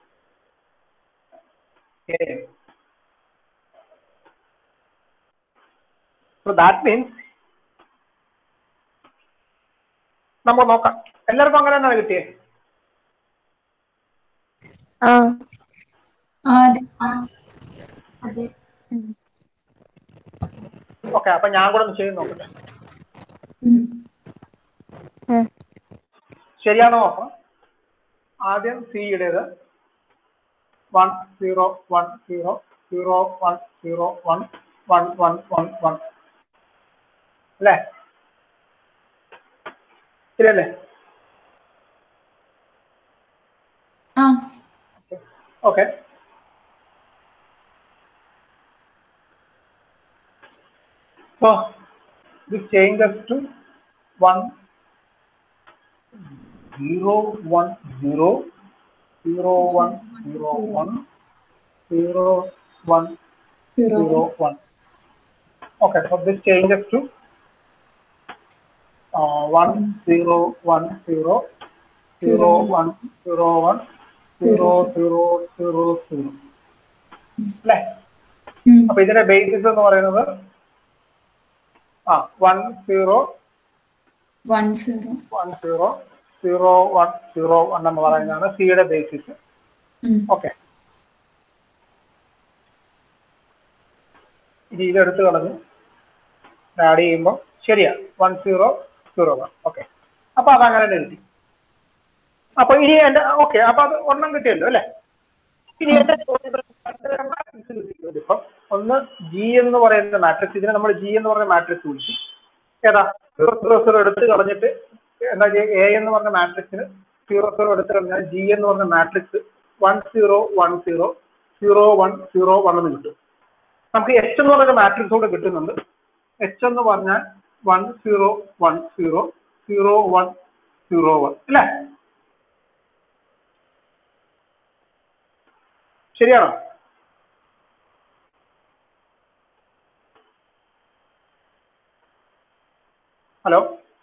So that means നമുക്ക് നോക്കാം എല്ലാവർക്കും അങ്ങനെ തന്നെയാണ് കിട്ടിയേ ആ ആ അതെ ആ അതെ ഓക്കെ അപ്പൊ ഞാൻ കൂടെ ഒന്ന് ചെയ്ത് നോക്കട്ടെ ഉം. ഉം. ശരിയാണോ നോക്കാം ആദ്യം സിയുടേത് one zero one zero zero one zero one one one one one അല്ലേ ശരിയല്ലേ ആ okay So this changes to one zero one zero zero one zero one zero one zero zero one. Okay, so this changes to uh, one zero one zero zero one zero one zero zero zero zero. അല്ലേ ഉം. അപ്പൊ ഇതിന്റെ basis എന്ന് പറയുന്നത് ആ one zero one zero one zero zero one zero one എന്ന് പറയുന്നതാണ് സിയുടെ ബേസിസ് ഉം. ഓക്കെ ഇനി ഇതെടുത്ത് കളഞ്ഞ് ആഡ് ചെയ്യുമ്പോൾ ശരിയാ one zero zero one okay അപ്പൊ അതങ്ങനെ തന്നെ എഴുതി അപ്പൊ ഇനി എന്റെ ഓക്കെ അപ്പൊ അത് ഒരെണ്ണം കിട്ടിയല്ലോ അല്ലേ ഇനി എന്റെ മാട്രിക്സ് കിട്ടിയിട്ടുണ്ട് ഇപ്പം ഒന്ന് ജി എന്ന് പറയുന്ന മാട്രിക്സ് ഇതിനെ നമ്മൾ ജി എന്ന് പറയുന്ന മാട്രിക്സ് വിളിച്ചു ഏതാ സീറോ സീറോ സീറോ എടുത്ത് കളഞ്ഞിട്ട് എന്താ എ എന്ന് പറഞ്ഞ മാട്രിക്സിന് സീറോ സീറോ എടുത്ത് കളഞ്ഞാൽ ജി എന്ന് പറഞ്ഞ matrix one zero one zero zero one zero one എന്ന് കിട്ടും നമുക്ക് എച്ച് എന്ന് പറയുന്ന മാട്രിക്സ് കൂടെ കിട്ടുന്നുണ്ട് എച്ച് എന്ന് പറഞ്ഞാൽ one zero one zero zero one zero one അല്ലേ ശരിയാണോ ഹലോ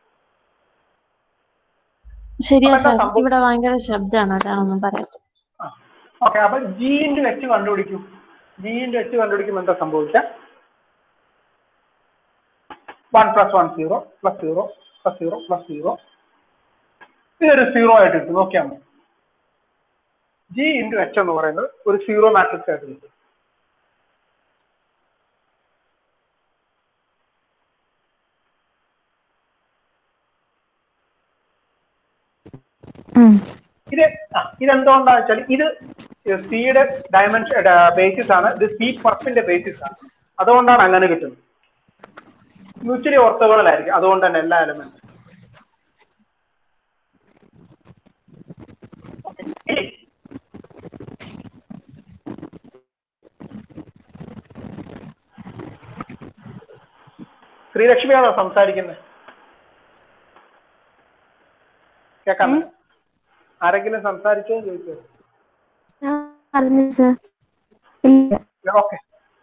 ശരിയാ അപ്പൊ എന്താ സാർ സംഭവം? ഇവിടെ ഭയങ്കര ശബ്ദമാണ് അതാണൊന്നും പറയാത്തത് ഓക്കെ അപ്പൊ ജി ഇൻറ്റു എച്ച് കണ്ടുപിടിക്കൂ ജി ഇൻറ്റു എച്ച് കണ്ടുപിടിക്കുമ്പോൾ എന്താ സംഭവിച്ച one plus one zero plus zero plus zero plus zero ഇതൊരു സീറോ ആയിട്ട് കിട്ടും നോക്കിയാൽ മതി ജി ഇൻറ്റു എച്ച് എന്ന് പറയുന്നത് ഒരു സീറോ മാട്രിക്സ് ആയിട്ട് കിട്ടും ഉം. ഇത് ആ, ഇതെന്തുകൊണ്ടാന്ന് വെച്ചാൽ ഇത് സിയുടെ ഡയമെൻഷൻ ബേസിസ് ആണ് ഇത് സി പർപ്പിന്റെ ബേസിസ് ആണ് അതുകൊണ്ടാണ് അങ്ങനെ കിട്ടുന്നത് മ്യൂച്വലി ഓർത്തഗോണലായിരിക്കും അതുകൊണ്ട് തന്നെ എല്ലാ എലമെന്റും ശ്രീലക്ഷ്മിയാണോ സംസാരിക്കുന്നത് കേൾക്കാം ആരെങ്കിലും സംസാരിച്ചോ ചോദിച്ചോ ഞാൻ അറിഞ്ഞു സർ ഇല്ല ഓക്കെ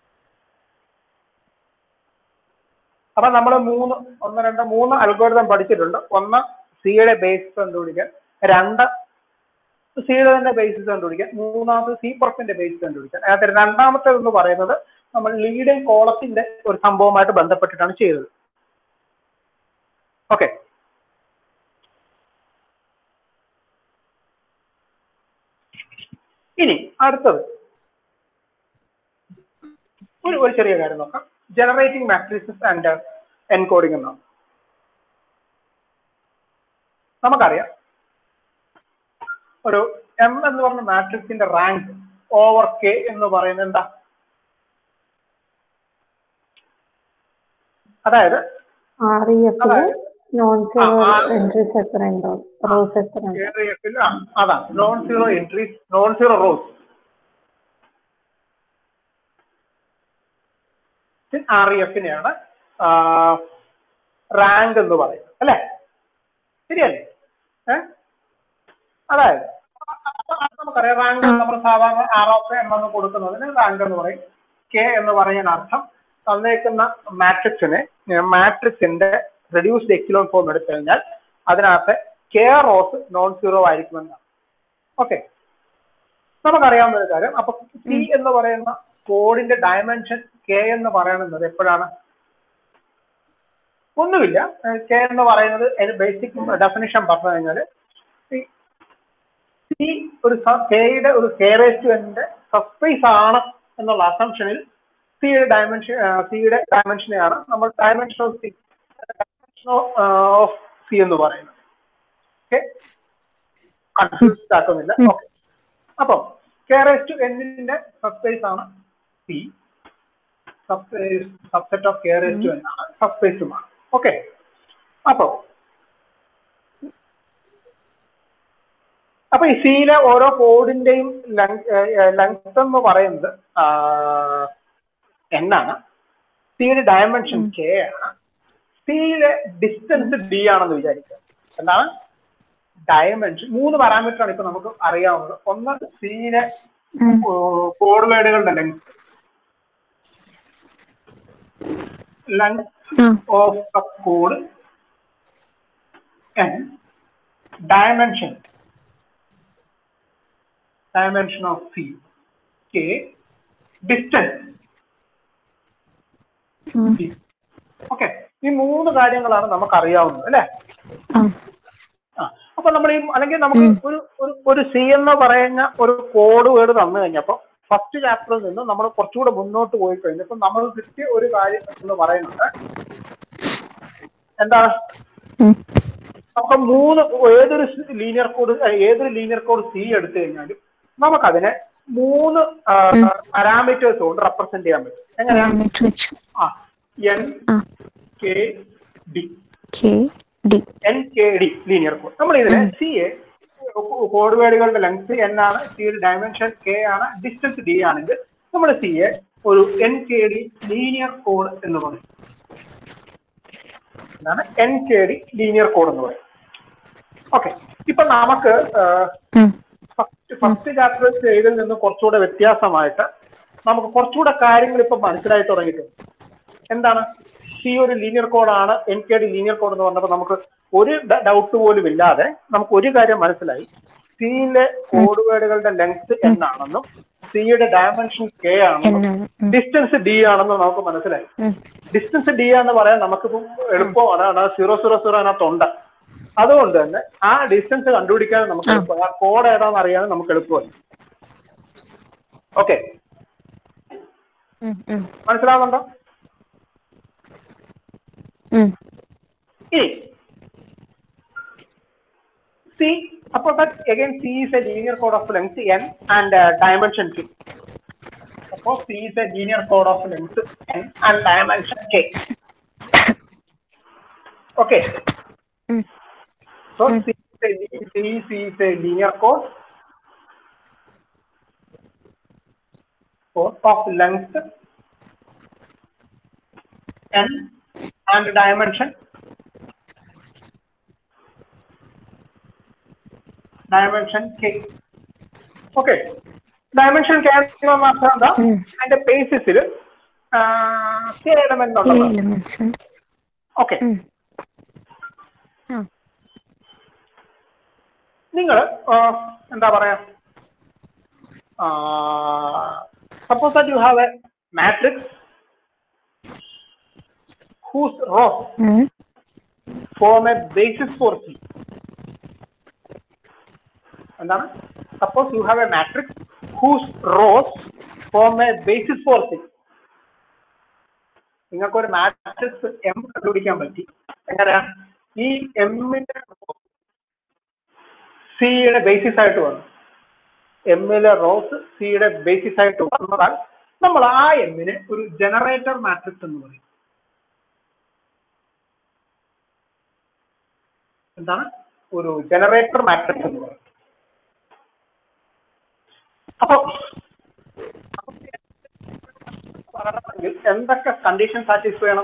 അപ്പൊ നമ്മൾ മൂന്ന് ഒന്ന് രണ്ട് മൂന്ന് അൽഗോരിതം പഠിച്ചിട്ടുണ്ട് ഒന്ന് സിയുടെ ബേസിസ് കണ്ടുപിടിക്കാൻ രണ്ട് സിയുടെ തന്നെ ബേസിസ് കണ്ടുപിടിക്കാൻ മൂന്നാമത് സി പുറത്തിന്റെ ബേസിസ് കണ്ടുപിടിക്കാൻ അതിനകത്ത് രണ്ടാമത്തേത് എന്ന് പറയുന്നത് നമ്മൾ ലീഡിംഗ് കോളത്തിന്റെ ഒരു സംഭവമായിട്ട് ബന്ധപ്പെട്ടിട്ടാണ് ചെയ്തത് ഓക്കെ ഇനി അടുത്തത് ഒരു ഒരു ചെറിയ കാര്യം നോക്കാം ജനറേറ്റിംഗ് മാട്രിസസ് ആൻഡ് എൻകോഡിംഗ് എന്നാണ് നമുക്കറിയാം ഒരു എം എന്ന് പറഞ്ഞ മാട്രിക്സിന്റെ റാങ്ക് ഓവർ കെ എന്ന് പറയുന്നത് എന്താ അതായത് ആർ ഇ എഫില് അതായത് നോൺ സീറോ ആ, ആ. എൻട്രീസ് എത്ര ഉണ്ടോ റോസ് എത്ര ഉണ്ട് ARF ൽ, ആ, അതാണ് non zero entries non zero rows R E എഫിനെയാണ് റാങ്ക് എന്ന് പറയുന്നത് അല്ലേ ശരിയല്ലേ ഏ അതായത് നമുക്കറിയാം റാങ്ക് നമ്മൾ സാധാരണ ആർ ഓഫ് എം എന്ന് കൊടുക്കുന്നതിന് റാങ്ക് എന്ന് പറയും കെ എന്ന് പറയുന്ന അർത്ഥം തന്നേക്കുന്ന മാട്രിക്സിനെ മാട്രിക്സിന്റെ റെഡ്യൂസ്ഡ് എക്സിലോൺ ഫോം എടുത്തു കഴിഞ്ഞാൽ അതിനകത്ത് കെ റോസ് നോൺ സീറോ ആയിരിക്കുമെന്നാണ് ഓക്കെ നമുക്കറിയാവുന്ന ഒരു കാര്യം അപ്പൊ സി എന്ന് പറയുന്ന കോഡിന്റെ ഡയമെൻഷൻ കെ എന്ന് പറയുന്നത് എപ്പോഴാണ് ഒന്നുമില്ല കെ എന്ന് പറയുന്നത് ബേസിക് ഡെഫിനിഷൻ പറഞ്ഞു കഴിഞ്ഞാൽ സി ഒരു കെയുടെ ഒരു കെറേസ്റ്റുവിന്റെ സബ്സ്പേസ് ആണ് എന്നുള്ള അസംഷനിൽ സിയുടെ ഡയമെൻഷൻ സിയുടെ ഡയമെൻഷനെയാണ് നമ്മൾ dimension of C of C എന്ന് പറയുന്നത് ഓക്കെ കൺഫ്യൂസ്ഡ് ആക്കുന്നില്ല ഓക്കെ അപ്പം കെറേസ് ടു എന്നിന്റെ സബ്സ്പേസ് ആണ് C subspace subset of K raised to എന്നാണ് സബ്സ്പേസുമാണ് ഓക്കെ അപ്പൊ അപ്പൊ ഈ സിയിലെ ഓരോ കോഡിന്റെയും ലെങ്ത് എന്ന് പറയുന്നത് എന്നാണ് സിയുടെ ഡയമെൻഷൻ കെ ആണ് സിയിലെ ഡിസ്റ്റൻസ് ഡി ആണെന്ന് വിചാരിക്കുക എന്താണ് ഡയമെൻഷൻ മൂന്ന് പാരാമീറ്റർ ആണ് ഇപ്പൊ നമുക്ക് അറിയാവുന്നത് ഒന്ന് സിയിലെ ഉം. കോഡ് വേർഡുകളുടെ ലെങ്ത് ലെങ്ത് ആ of the code and dimension dimension of C K distance ഉം. ഓക്കെ ഈ മൂന്ന് കാര്യങ്ങളാണ് നമുക്ക് അറിയാവുന്നത് അല്ലേ ആ ആ അപ്പൊ നമ്മൾ ഈ അല്ലെങ്കിൽ നമുക്ക് ഉം. ഒരു ഒരു ഒരു സി എന്ന് പറയുന്ന ഒരു കോഡ് വേർഡ് തന്നു കഴിഞ്ഞപ്പോ ഫസ്റ്റ് ചാപ്റ്ററിൽ നിന്ന് നമ്മൾ കുറച്ചുകൂടെ മുന്നോട്ട് പോയി കഴിഞ്ഞപ്പോ നമ്മൾ കിട്ടിയ ഒരു കാര്യം എന്ന് പറയുന്നത് എന്താണ് ഉം. നമുക്ക് മൂന്ന് ഏതൊരു ലീനിയർ കോഡ് ഏതൊരു ലീനിയർ കോഡ് സി എടുത്തു കഴിഞ്ഞാലും നമുക്കതിനെ മൂന്ന് പാരാമീറ്റേഴ്സ് കൊണ്ട് റെപ്രസെന്റ് ചെയ്യാൻ പറ്റും എങ്ങനെയാണ് പാരാമീറ്റർ വെച്ച് ആ എൻ ആ K D K D N K D linear code നമ്മൾ ഇതിനെ സി എ കോഡ് വേർഡുകളുടെ ലെങ്ത് എൻ ആണ് സിയുടെ ഡയമെൻഷൻ കെ ആണ് ഡിസ്റ്റൻസ് ഡി ആണെങ്കിൽ നമ്മൾ സി എ ഒരു N K D linear code എന്ന് പറയും എന്താണ് N K D linear code എന്ന് പറയും ഓക്കെ ഇപ്പൊ നമുക്ക് ഉം. ഫസ്റ്റ് ഫസ്റ്റ് ചാപ്റ്റർ ചെയ്തതിൽ നിന്ന് കുറച്ചുകൂടെ വ്യത്യാസമായിട്ട് നമുക്ക് കുറച്ചുകൂടെ കാര്യങ്ങൾ ഇപ്പൊ മനസ്സിലായി തുടങ്ങിയിട്ടുണ്ട് എന്താണ് സി ഒരു ലീനിയർ കോഡാണ് N K D linear code എന്ന് പറഞ്ഞപ്പോൾ നമുക്ക് ഒരു ഡൗട്ട് പോലും ഇല്ലാതെ നമുക്ക് ഒരു കാര്യം മനസ്സിലായി സിയിലെ കോഡ് വേർഡുകളുടെ ലെങ്ത് എന്നാണെന്നും സിയുടെ ഡയമെൻഷൻ കെ ആണെന്നും എന്നാണ് ഉം. ഡിസ്റ്റൻസ് ഡി ആണെന്നും നമുക്ക് മനസ്സിലായി ഉം. ഡിസ്റ്റൻസ് ഡി എന്ന് പറയാൻ നമുക്കിപ്പം എളുപ്പമാണ് അതായത് സീറോ സീറോ സീറോ അതിനകത്തുണ്ട് അതുകൊണ്ട് തന്നെ ആ ഡിസ്റ്റൻസ് കണ്ടുപിടിക്കാൻ നമുക്ക് ആ. എളുപ്പമാണ് ആ കോഡ് ഏതാണെന്ന് അറിയാൻ നമുക്ക് എളുപ്പമായി ഓക്കെ ഉം. ഉം. മനസ്സിലാവുന്നുണ്ടോ ഉം. ഇനി സി അപ്പോൾ again C is a linear code of length n and uh, dimension k. Suppose C is a linear code of length n and dimension k. Okay. ഉം. So Mm. C is a, C, C is a linear code code of length n and dimension dimension k. Okay. Dimension k എന്ന് പറഞ്ഞാൽ എന്താ ഉം. അതിന്റെ ബേസിസിൽ k element ഈ ഉണ്ടല്ലോ elements ഉണ്ട്. Okay ഉം. ആ. നിങ്ങൾ എന്താ പറയാ suppose that you have a matrix whose row ഉം. Form a basis for C എന്താണ് suppose you have a matrix whose rows form a basis for C നിങ്ങൾക്ക് ഒരു മാട്രിക്സ് എം കണ്ടുപിടിക്കാൻ പറ്റി എങ്ങനെയാ ഈ എമ്മിന്റെ സിയുടെ ബേസിസ് ആയിട്ട് വന്നു എമ്മിലെ റോസ് സിയുടെ ബേസിസ് ആയിട്ട് വന്നതാൽ നമ്മൾ ആ എമ്മിനെ ഒരു ജനറേറ്റർ മാട്രിക്സ് എന്ന് പറയും എന്താണ് ഒരു ജനറേറ്റർ മാട്രിക്സ് എന്ന് പറയും അപ്പൊ പറയണമെങ്കിൽ എന്തൊക്കെ കണ്ടീഷൻ സാറ്റിസ്ഫൈ ചെയ്യണം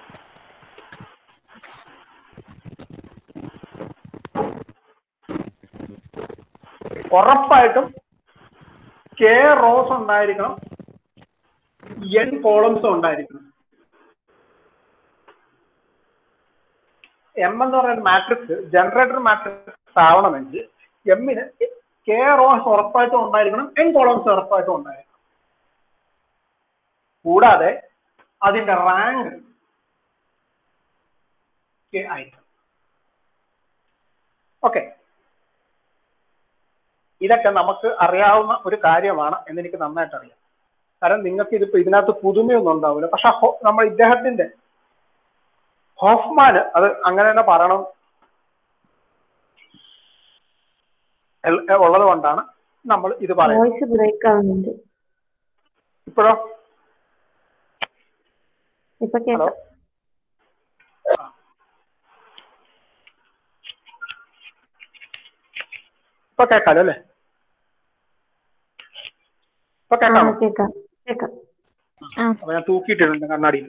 ഉറപ്പായിട്ടും കെ റോസ് ഉണ്ടായിരിക്കണം എൻ കോളംസും ഉണ്ടായിരിക്കണം എം എന്ന് പറയുന്ന മാട്രിക്സ് ജനറേറ്റർ മാട്രിക്സ് ആവണമെങ്കിൽ എമ്മിന് കെ റോസ് ഉറപ്പായിട്ടും ഉണ്ടായിരിക്കണം എൻ കോളംസ് ഉറപ്പായിട്ടും ഉണ്ടായിരിക്കണം കൂടാതെ അതിന്റെ റാങ്ക് കെ ആയിരിക്കണം ഓക്കെ ഇതൊക്കെ നമുക്ക് അറിയാവുന്ന ഒരു കാര്യമാണ് എന്ന് എനിക്ക് നന്നായിട്ട് അറിയാം കാരണം നിങ്ങൾക്ക് ഇതിപ്പോ ഇതിനകത്ത് പുതുമയൊന്നും ഉണ്ടാവില്ല പക്ഷെ ഹോ- നമ്മൾ ഇദ്ദേഹത്തിന്റെ ഹോഫ്മാന് അത് അങ്ങനെ തന്നെ പറയണം എൽ- ഉള്ളത് കൊണ്ടാണ് നമ്മൾ ഇത് പറയുന്നത് വോയിസ് ബ്രേക്ക് ആവുന്നുണ്ട് ഇപ്പോഴോ ഇപ്പൊ ഹലോ കേൾക്കാം ഇപ്പൊ കേൾക്കാലോ അല്ലേ ഇപ്പൊ ആ കേൾക്കാമോ കേൾക്കാം കേൾക്കാം ആ. അപ്പൊ ഞാൻ തൂക്കിയിട്ടിട്ടുണ്ട് കണ്ണാടിയിൽ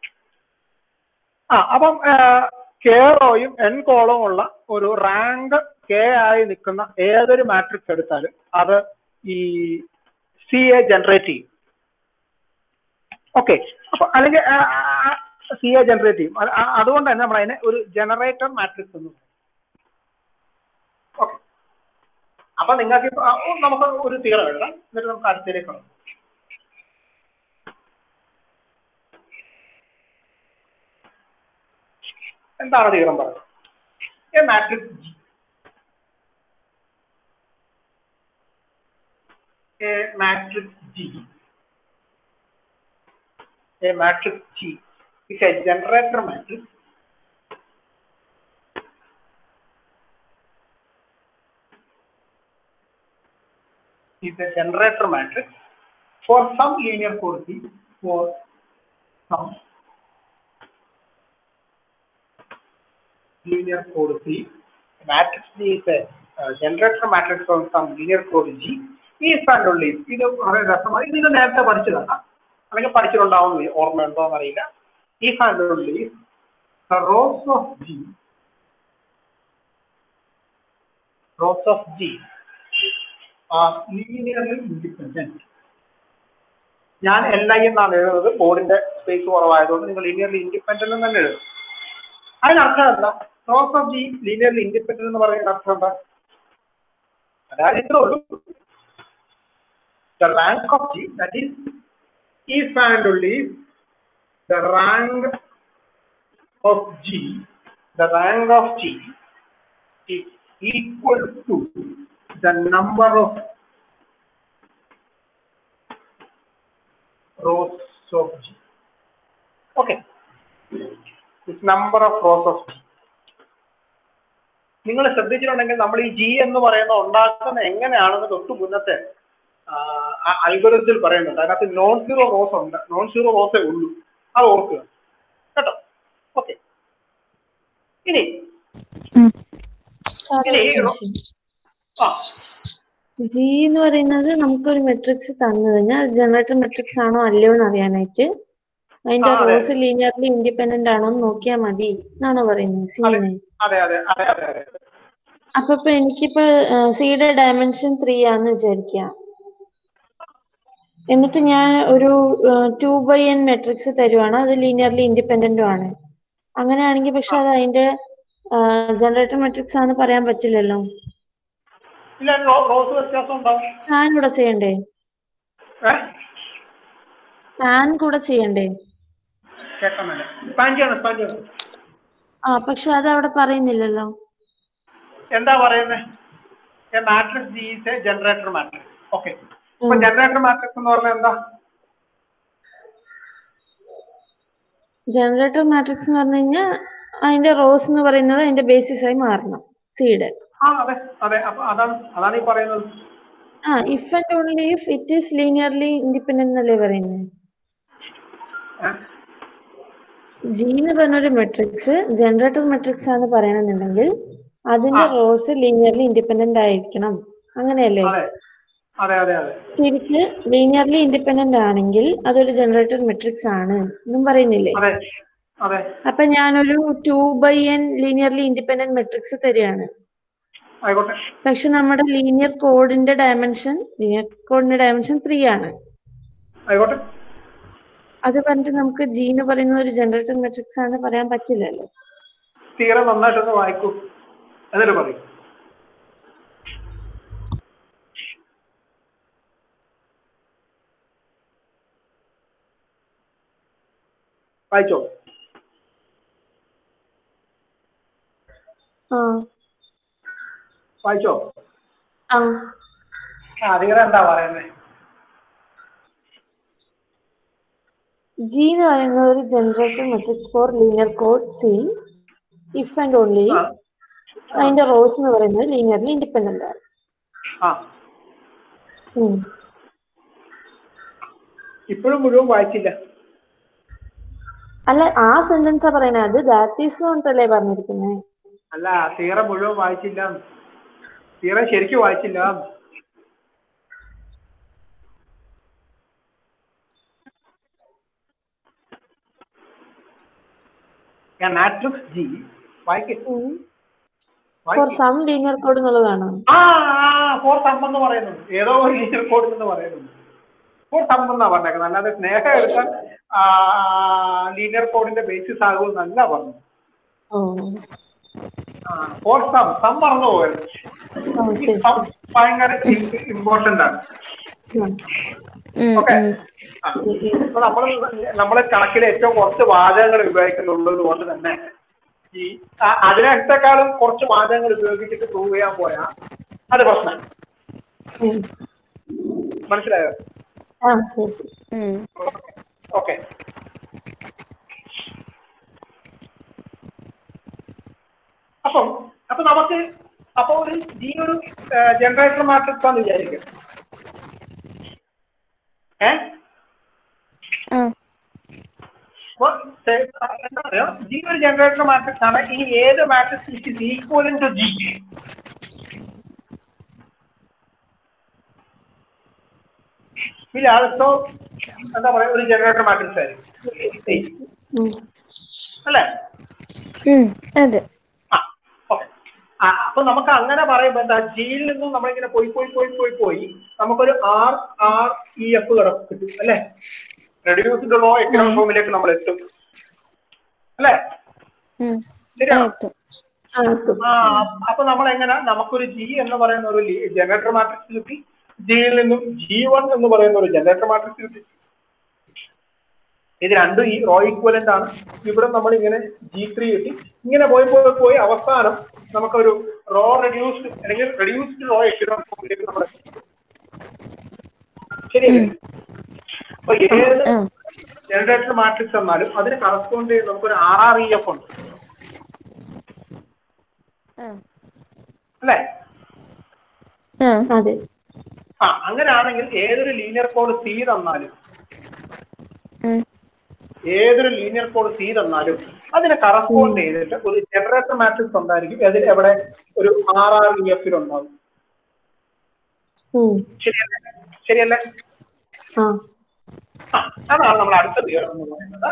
ആ അപ്പം കെ റോയും എൻ കോളവും ഉള്ള ഒരു റാങ്ക് കെ ആയി നിൽക്കുന്ന ഏതൊരു മാട്രിക്സ് എടുത്താലും അത് ഈ സി എ ജനറേറ്റ് ചെയ്യും ഓക്കെ അപ്പൊ അല്ലെങ്കിൽ സി എ ജനറേറ്റ് ചെയ്യും അത് ആ- അതുകൊണ്ട് തന്നെ നമ്മൾ അതിനെ ഒരു ജനറേറ്റർ മാട്രിക്സ് എന്ന് പറയും ഓക്കെ അപ്പൊ നിങ്ങൾക്ക് ഇപ്പൊ ആ, നമുക്ക് ഒരു തീരം എഴുതാം എന്നിട്ട് നമുക്ക് അടുത്തതിലേക്ക് കടക്കാം എന്താണ് തീരം പറയുന്നത് A matrix G A matrix G A matrix G is a generator matrix is a generator matrix for some linear code C for some linear code C. Matrix G is a uh, generator matrix from some linear code G. Is and only ഇത് വളരെ രസമായി ഇത് ഇത് നേരത്തെ പഠിച്ചതാണ് അല്ലെങ്കിൽ പഠിച്ചിട്ടുണ്ടാവും ഓർമ്മ ഉണ്ടോ എന്നറിയില്ല ഈ and only the rows of G rows of G are linearly independent ഞാൻ എൽ ഐ എന്നാണ് എഴുതുന്നത് ബോർഡിന്റെ സ്പേസ് കുറവായതുകൊണ്ട് നിങ്ങൾ ലീനിയർലി ഇൻഡിപെൻഡന്റ് എന്ന് തന്നെ എഴുതും അതിനർത്ഥം എന്താ rows of G linearly independent എന്ന് പറയുന്ന അർത്ഥം എന്താ അതായത് ഇത്രേ ഉള്ളൂ the rank of G, that is, if and only if the rank of G, the rank of G is equal to the number of rows of G. Okay. This number of rows of G. നിങ്ങൾ ശ്രദ്ധിച്ചിട്ടുണ്ടെങ്കിൽ നമ്മൾ ഈ G എന്ന് പറയുന്ന ഉണ്ടാക്കുന്ന എങ്ങനെയാണെന്ന് തൊട്ട് മുന്നത്തെ അൽഗോരിതത്തിൽ പറയുന്നുണ്ട് അതിനകത്ത് നോൺ സീറോ റോസ് ഉണ്ട് നോൺ സീറോ റോസേ ഉള്ളൂ അത് ഓർക്കുക കേട്ടോ ഓക്കെ ഇനി ഉം. സാറേ ഇനി ഒരു റോ- സംശയം. ആ ജി എന്ന് പറയുന്നത് നമുക്കൊരു മെട്രിക്സ് തന്നു കഴിഞ്ഞാൽ ജനറേറ്റർ മെട്രിക്സ് ആണോ അല്ലയോ എന്ന് അറിയാനായിട്ട് അതിന്റെ ആ, അതെ. റോസ് ലീനിയർലി ഇൻഡിപെൻഡന്റ് ആണോ എന്ന് നോക്കിയാൽ മതി എന്നാണോ പറയുന്നത് അതെ സിനെ അതെ അതെ അതെ അതെ അതെ അപ്പൊ ഇപ്പൊ എനിക്കിപ്പോ സിയുടെ ഡയമെൻഷൻ ത്രീ ആന്ന് വിചാരിക്കാം എന്നിട്ട് ഞാൻ ഒരു ടു ബൈ എൻ മെട്രിക്സ് തരുവാണ് അത് ലീനിയർലി ഇൻഡിപെൻഡന്റും ആണ് അങ്ങനെയാണെങ്കിൽ പക്ഷെ അത് അതിന്റെ ജനറേറ്റർ മെട്രിക്സ് ആണെന്ന് പറയാൻ പറ്റില്ലല്ലോ ഇല്ല റോ- റോസ് വ്യത്യാസം ഉണ്ടാവും ഞാൻ കൂടെ ചെയ്യണ്ടേ ഏഹ് ഞാൻ കൂടെ ചെയ്യണ്ടേ കേൾക്കുന്നില്ല സ്പാൻ ചെയ്യണം സ്പാൻ ചെയ്യണം ആ പക്ഷെ അത് അവിടെ പറയുന്നില്ലല്ലോ എന്താ പറയുന്നത് matrix G is a generator matrix okay ഇപ്പൊ ഉം. ജനറേറ്റർ മാട്രിക്സ് എന്ന് പറഞ്ഞാൽ എന്താ ജനറേറ്റർ മാട്രിക്സ് എന്ന് പറഞ്ഞു കഴിഞ്ഞാൽ അതിന്റെ റോസ് എന്ന് പറയുന്നത് അതിന്റെ ബേസിസ് ആയി മാറണം സിയുടെ ആ അതെ അതെ അപ്പൊ അതാണ് അതാണ് ഈ പറയുന്നത് ആ if and only if it is linearly independent എന്നല്ലേ പറയുന്നത് ഏഹ്? ജി എന്ന് പറഞ്ഞൊരു മെട്രിക്സ് ജനറേറ്റർ മെട്രിക്സ് ആണ് പറയണമെന്നുണ്ടെങ്കിൽ അതിന്റെ ആ. റോസ് ലീനിയർലി ഇൻഡിപെൻഡന്റ് ആയിരിക്കണം അങ്ങനെയല്ലേ അതെ അതെ അതെ അതെ തിരിച്ച് ലീനിയർലി ഇൻഡിപെൻഡന്റ് ആണെങ്കിൽ അതൊരു ജനറേറ്റർ മെട്രിക്സ് ആണ് എന്നും പറയുന്നില്ലേ അതെ അതെ അപ്പൊ ഞാനൊരു two by N linearly independent matrix തരികയാണ് ആയിക്കോട്ടെ പക്ഷെ നമ്മുടെ ലീനിയർ കോഡിന്റെ ഡയമെൻഷൻ ലീനിയർ കോഡിന്റെ ഡയമെൻഷൻ ത്രീ ആണ് ആയിക്കോട്ടെ അത് പറഞ്ഞിട്ട് നമുക്ക് ജി എന്ന് പറയുന്ന ഒരു ജനറേറ്റർ മെട്രിക്സ് ആണ് പറയാൻ പറ്റില്ലല്ലോ തീരെ നന്നായിട്ടൊന്ന് വായിക്കൂ എന്നിട്ട് പറയും വായിച്ചോ ആ വായിച്ചോ ആ ആ അധികം എന്താ പറയുന്നത് ജി എന്ന് പറയുന്നത് ഒരു generator matrix for linear code C if and only ആ അതിന്റെ റോസ് എന്ന് പറയുന്നത് ലീനിയർലി ഇൻഡിപെൻഡന്റ് ആണ് ആ ഉം. ഇപ്പോഴും മുഴുവൻ വായിച്ചില്ല അല്ല ആ സെന്റൻസാ പറയുന്നത് അത് ദാറ്റ് ഈസ് പറഞ്ഞിട്ടല്ലേ പറഞ്ഞിരിക്കുന്നത് അല്ല തീറ മുഴുവൻ വായിച്ചില്ല തീറ ശരിക്കും വായിച്ചില്ല മാട്രിക്സ് ജി വായിക്കും ഫോർ സം ലീനിയർ കോഡ് എന്നുള്ളതാണ് ആ ഫോർ സം എന്ന് പറയുന്നുണ്ട് ഏതോ ഒരു ലീനിയർ കോഡിൽ നിന്ന് പറയുന്നുണ്ട് ഫോർ സം എന്നാ പറഞ്ഞേക്കുന്നത് അല്ലാതെ സ്നേഹം എടുക്കാൻ ലീനിയർ കോഡിന്റെ ബേസിസ് ആകുമെന്നല്ല പറഞ്ഞത് ഓ ഫോർ സം സം മറന്നു പോയത് ഓ ഈ ശരി സം ഭയങ്കര ഇമ്പോർട്ടന്റ് ആണ് ഉം. ഉം, ഓക്കെ ഉം. അപ്പൊ നമ്മൾ നമ്മളെ കണക്കിൽ ഏറ്റവും കുറച്ച് വാചകങ്ങൾ ഉപയോഗിക്കുന്നുള്ളത് കൊണ്ട് തന്നെ ഈ ആ- അതിനേക്കാളും കുറച്ച് വാചകങ്ങൾ ഉപയോഗിച്ചിട്ട് പ്രൂവ് ചെയ്യാൻ പോയാ അത് പ്രശ്നം ഉം. മനസ്സിലായോ ആ ശരി ശരി ഉം. ഓക്കെ അപ്പം അപ്പൊ നമുക്ക് അപ്പൊ ഒരു ഈ ഒരു ജനറേറ്റർ മാട്രിക്സ് ആണെന്ന് വിചാരിക്കും ഏ ആ അപ്പൊ സെ- എന്താ പറയാ ജി ഒരു ജനറേറ്റർ മാട്രിക്സ് ആണ് ഇനി ഏത് matrix which is equal to G will also എന്താ പറയാ ഒരു ജനറേറ്റർ മാട്രിക്സ് ആയിരിക്കും ഉം. അല്ലേ ഉം. അതെ ആ ഓക്കെ ആ അപ്പൊ നമുക്ക് അങ്ങനെ പറയുമ്പോ എന്താ ജിയിൽ നിന്നും നമ്മളിങ്ങനെ പോയി പോയി പോയി പോയി പോയി നമുക്കൊരു ആർ ആർ ഇ എഫ് കിടക്കും കിട്ടും അല്ലേ റെഡ്യൂസ്ഡ് റോ എക്കണോമിക് ഫോമിലേക്ക് നമ്മൾ എത്തും അല്ലേ ഉം. ശരിയാണോ എത്തും. ആ, എത്തും. ആ അപ്പൊ നമ്മൾ എങ്ങനെ നമുക്കൊരു ജി എന്ന് പറയുന്ന ഒരു ജനറേറ്റർ മാട്രിക്സ് കിട്ടി ജിയിൽ നിന്നും ജി വൺ എന്ന് പറയുന്ന ഒരു ജനറേറ്റർ മാട്രിക്സ് കിട്ടി ഇത് രണ്ടും ഈ റോ ഈക്വലന്റ് ആണ് ഇവിടെ നമ്മൾ ഇങ്ങനെ ജി ത്രീ കിട്ടി ഇങ്ങനെ പോയി പോയി പോയി അവസാനം നമുക്കൊരു റോ റെഡ്യൂസ്ഡ് അല്ലെങ്കിൽ റെഡ്യൂസ്ഡ് റോ എക്കണോമിക് ഫോമിലേക്ക് നമ്മൾ ശരിയല്ലേ അപ്പൊ ഏത് ആ. ജനറേറ്റർ മാട്രിക്സ് എന്നാലും അതിന് കറസ്പോണ്ട് ചെയ്ത് നമുക്കൊരു ആർ ആർ ഇ എഫ് ഉണ്ട് ആ. അല്ലേ ആ. അതെ ആ അങ്ങനെയാണെങ്കിൽ ഏതൊരു ലീനിയർ കോഡ് സി തന്നാലും ഉം. ഏതൊരു ലീനിയർ കോഡ് സി തന്നാലും അതിനെ കറസ്പോണ്ട് ചെയ്തിട്ട് ഒരു ജനറേറ്റർ മാട്രിക്സ് ഉണ്ടായിരിക്കും അതിൽ എവിടെ ഒരു ആർ ആർ ഇ എഫിൽ ഉണ്ടാവും ഉം. ശരിയല്ലേ ശരിയല്ലേ ആ ആ അതാണ് നമ്മൾ അടുത്ത തിയറം എന്ന് പറയുന്നത്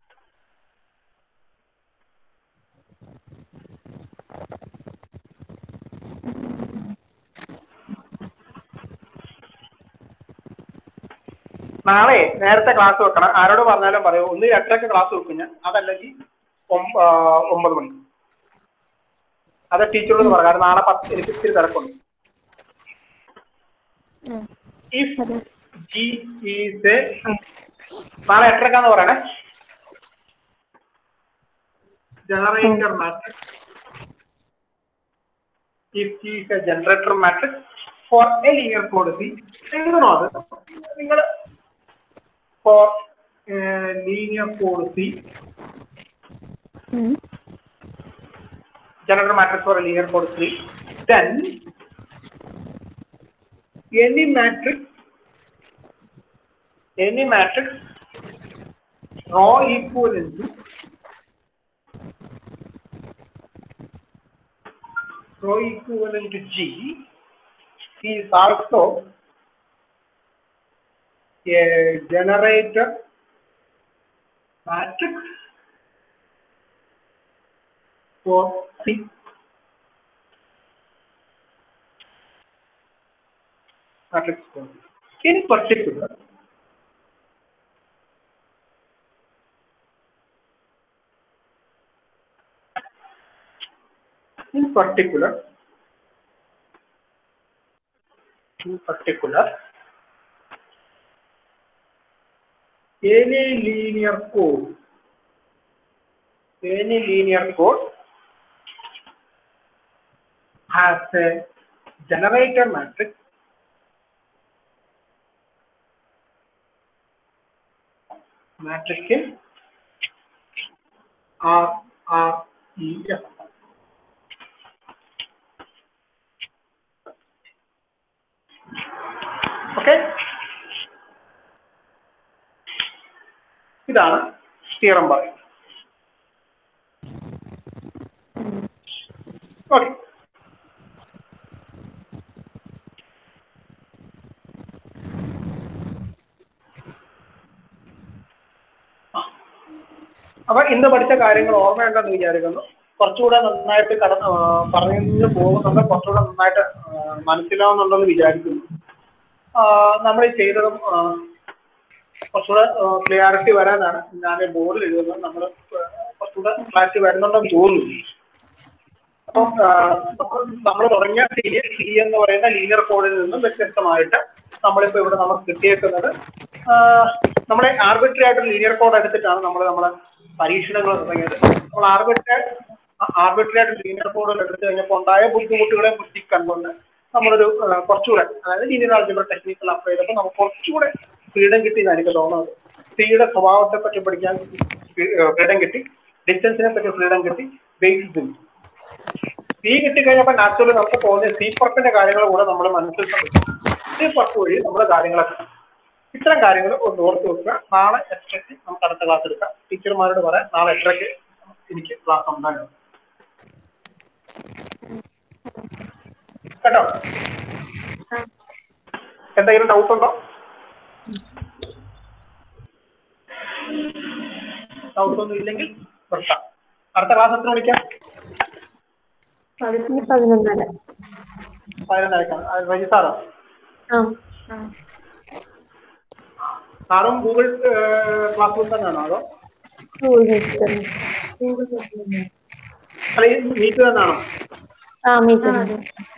നാളെ നേരത്തെ ക്ലാസ് വെക്കണം ആരോട് പറഞ്ഞാലും പറയൂ ഒന്ന് എട്ടരക്ക് ക്ലാസ് വെക്കും ഞാൻ അതല്ലെങ്കിൽ ഒമ്പ- ആ, ഒമ്പത് മണി അത് ടീച്ചറോട് പറയാം കാരണം നാളെ പത്ത് എനിക്ക് ഇത്തിരി തിരക്കുണ്ട് ഉം. ഇഫ് അതെ. ജി ഈസ് നാളെ എട്ടരക്കാന്ന് പറയണേ generator matrix if G is a generator matrix for a linear code C എഴുതണോ അത് നിങ്ങൾ for a linear code C ഉം. generator matrix for a linear code C then any matrix any matrix row equivalent to row equivalent to G is also a generator matrix for C. Matrix for C. In particular, in particular, in particular, any linear code, any linear code has a generator matrix matrix in R R E F. Okay ഇതാണ് theorem പറയുന്നത് okay അപ്പൊ ഇന്ന് പഠിച്ച കാര്യങ്ങൾ ഓർമ്മയുണ്ടെന്ന് വിചാരിക്കുന്നു കുറച്ചുകൂടെ നന്നായിട്ട് കട ആ, പറഞ്ഞു പോകുന്നുണ്ട് കുറച്ചുകൂടെ നന്നായിട്ട് ആ, മനസ്സിലാവുന്നുണ്ടെന്ന് വിചാരിക്കുന്നു നമ്മൾ ഈ ചെയ്തതും ആ, കുറച്ചുകൂടെ ക്ലിയാരിറ്റി വരാനാണ് ഞാൻ ബോർഡിൽ എഴുതുന്നത് നമ്മൾ കുറച്ചുകൂടെ ക്ലാരിറ്റി വരുന്നുണ്ടെന്ന് തോന്നുന്നു അപ്പം നമ്മൾ തുടങ്ങിയ സി സി എന്ന് പറയുന്ന ലീനിയർ കോഡിൽ നിന്നും വ്യത്യസ്തമായിട്ട് നമ്മളിപ്പോ ഇവിടെ നമുക്ക് കിട്ടിയേക്കുന്നത് നമ്മളെ ആർബിട്രറി ആയിട്ട് ലീനിയർ കോഡ് എടുത്തിട്ടാണ് നമ്മൾ നമ്മളെ പരീക്ഷണങ്ങൾ തുടങ്ങിയത് നമ്മൾ ആർബിട്രറി ആർബിട്രറി ആയിട്ട് ലീനിയർ കോഡുകൾ എടുത്തു കഴിഞ്ഞപ്പോൾ ഉണ്ടായ ബുദ്ധിമുട്ടുകളെ പറ്റി കണ്ടുകൊണ്ട് നമ്മളൊരു ആ, കുറച്ചുകൂടെ അതായത് ലീനിയർ ആൾജിബ്ര ടെക്നിക്കൽ അപ്ലൈ ചെയ്തപ്പോൾ നമുക്ക് കുറച്ചുകൂടെ ഫ്രീഡം കിട്ടി എന്നാണ് എനിക്ക് തോന്നുന്നത് സിയുടെ സ്വഭാവത്തെ പറ്റി പഠിക്കാൻ ഫ്രീഡം കിട്ടി ഡിസ്റ്റൻസിനെ പറ്റി ഫ്രീഡം കിട്ടി ബേസിസ് കിട്ടി സി കിട്ടിക്കഴിഞ്ഞപ്പോൾ നാച്ചുറലി നമുക്ക് തോന്നിയ സി പറപ്പിന്റെ കാര്യങ്ങൾ കൂടെ നമ്മൾ മനസ്സിൽ ശ്രമിക്കും സി പറപ്പ് വഴി നമ്മുടെ കാര്യങ്ങളൊക്കെ ഇത്തരം കാര്യങ്ങൾ ഒന്ന് ഓർത്ത് വെക്കുക നാളെ എത്രയ്ക്ക് നമുക്ക് അടുത്ത ക്ലാസ് എടുക്കാം ടീച്ചർമാരോട് പറയാം നാളെ എത്രയ്ക്ക് എനിക്ക് ക്ലാസ് ഉണ്ടാകും കേട്ടോ എന്തെങ്കിലും ഡൗട്ട് ഉണ്ടോ ഡൗട്ട് ഒന്നും ഇല്ലെങ്കിൽ നിർത്താം അടുത്ത ക്ലാസ് എത്ര മണിക്കാം ഇനി പതിനൊന്നര പതിനൊന്നരക്കാണ് രജിസാറോ ആ സാറും ഗൂഗിൾ ക്ലാസ് റൂം തന്നെയാണോ അതോ ഗൂഗിൾ മീറ്റ് അല്ല ഈ മീറ്റ് തന്നെയാണോ ആ മീറ്റ്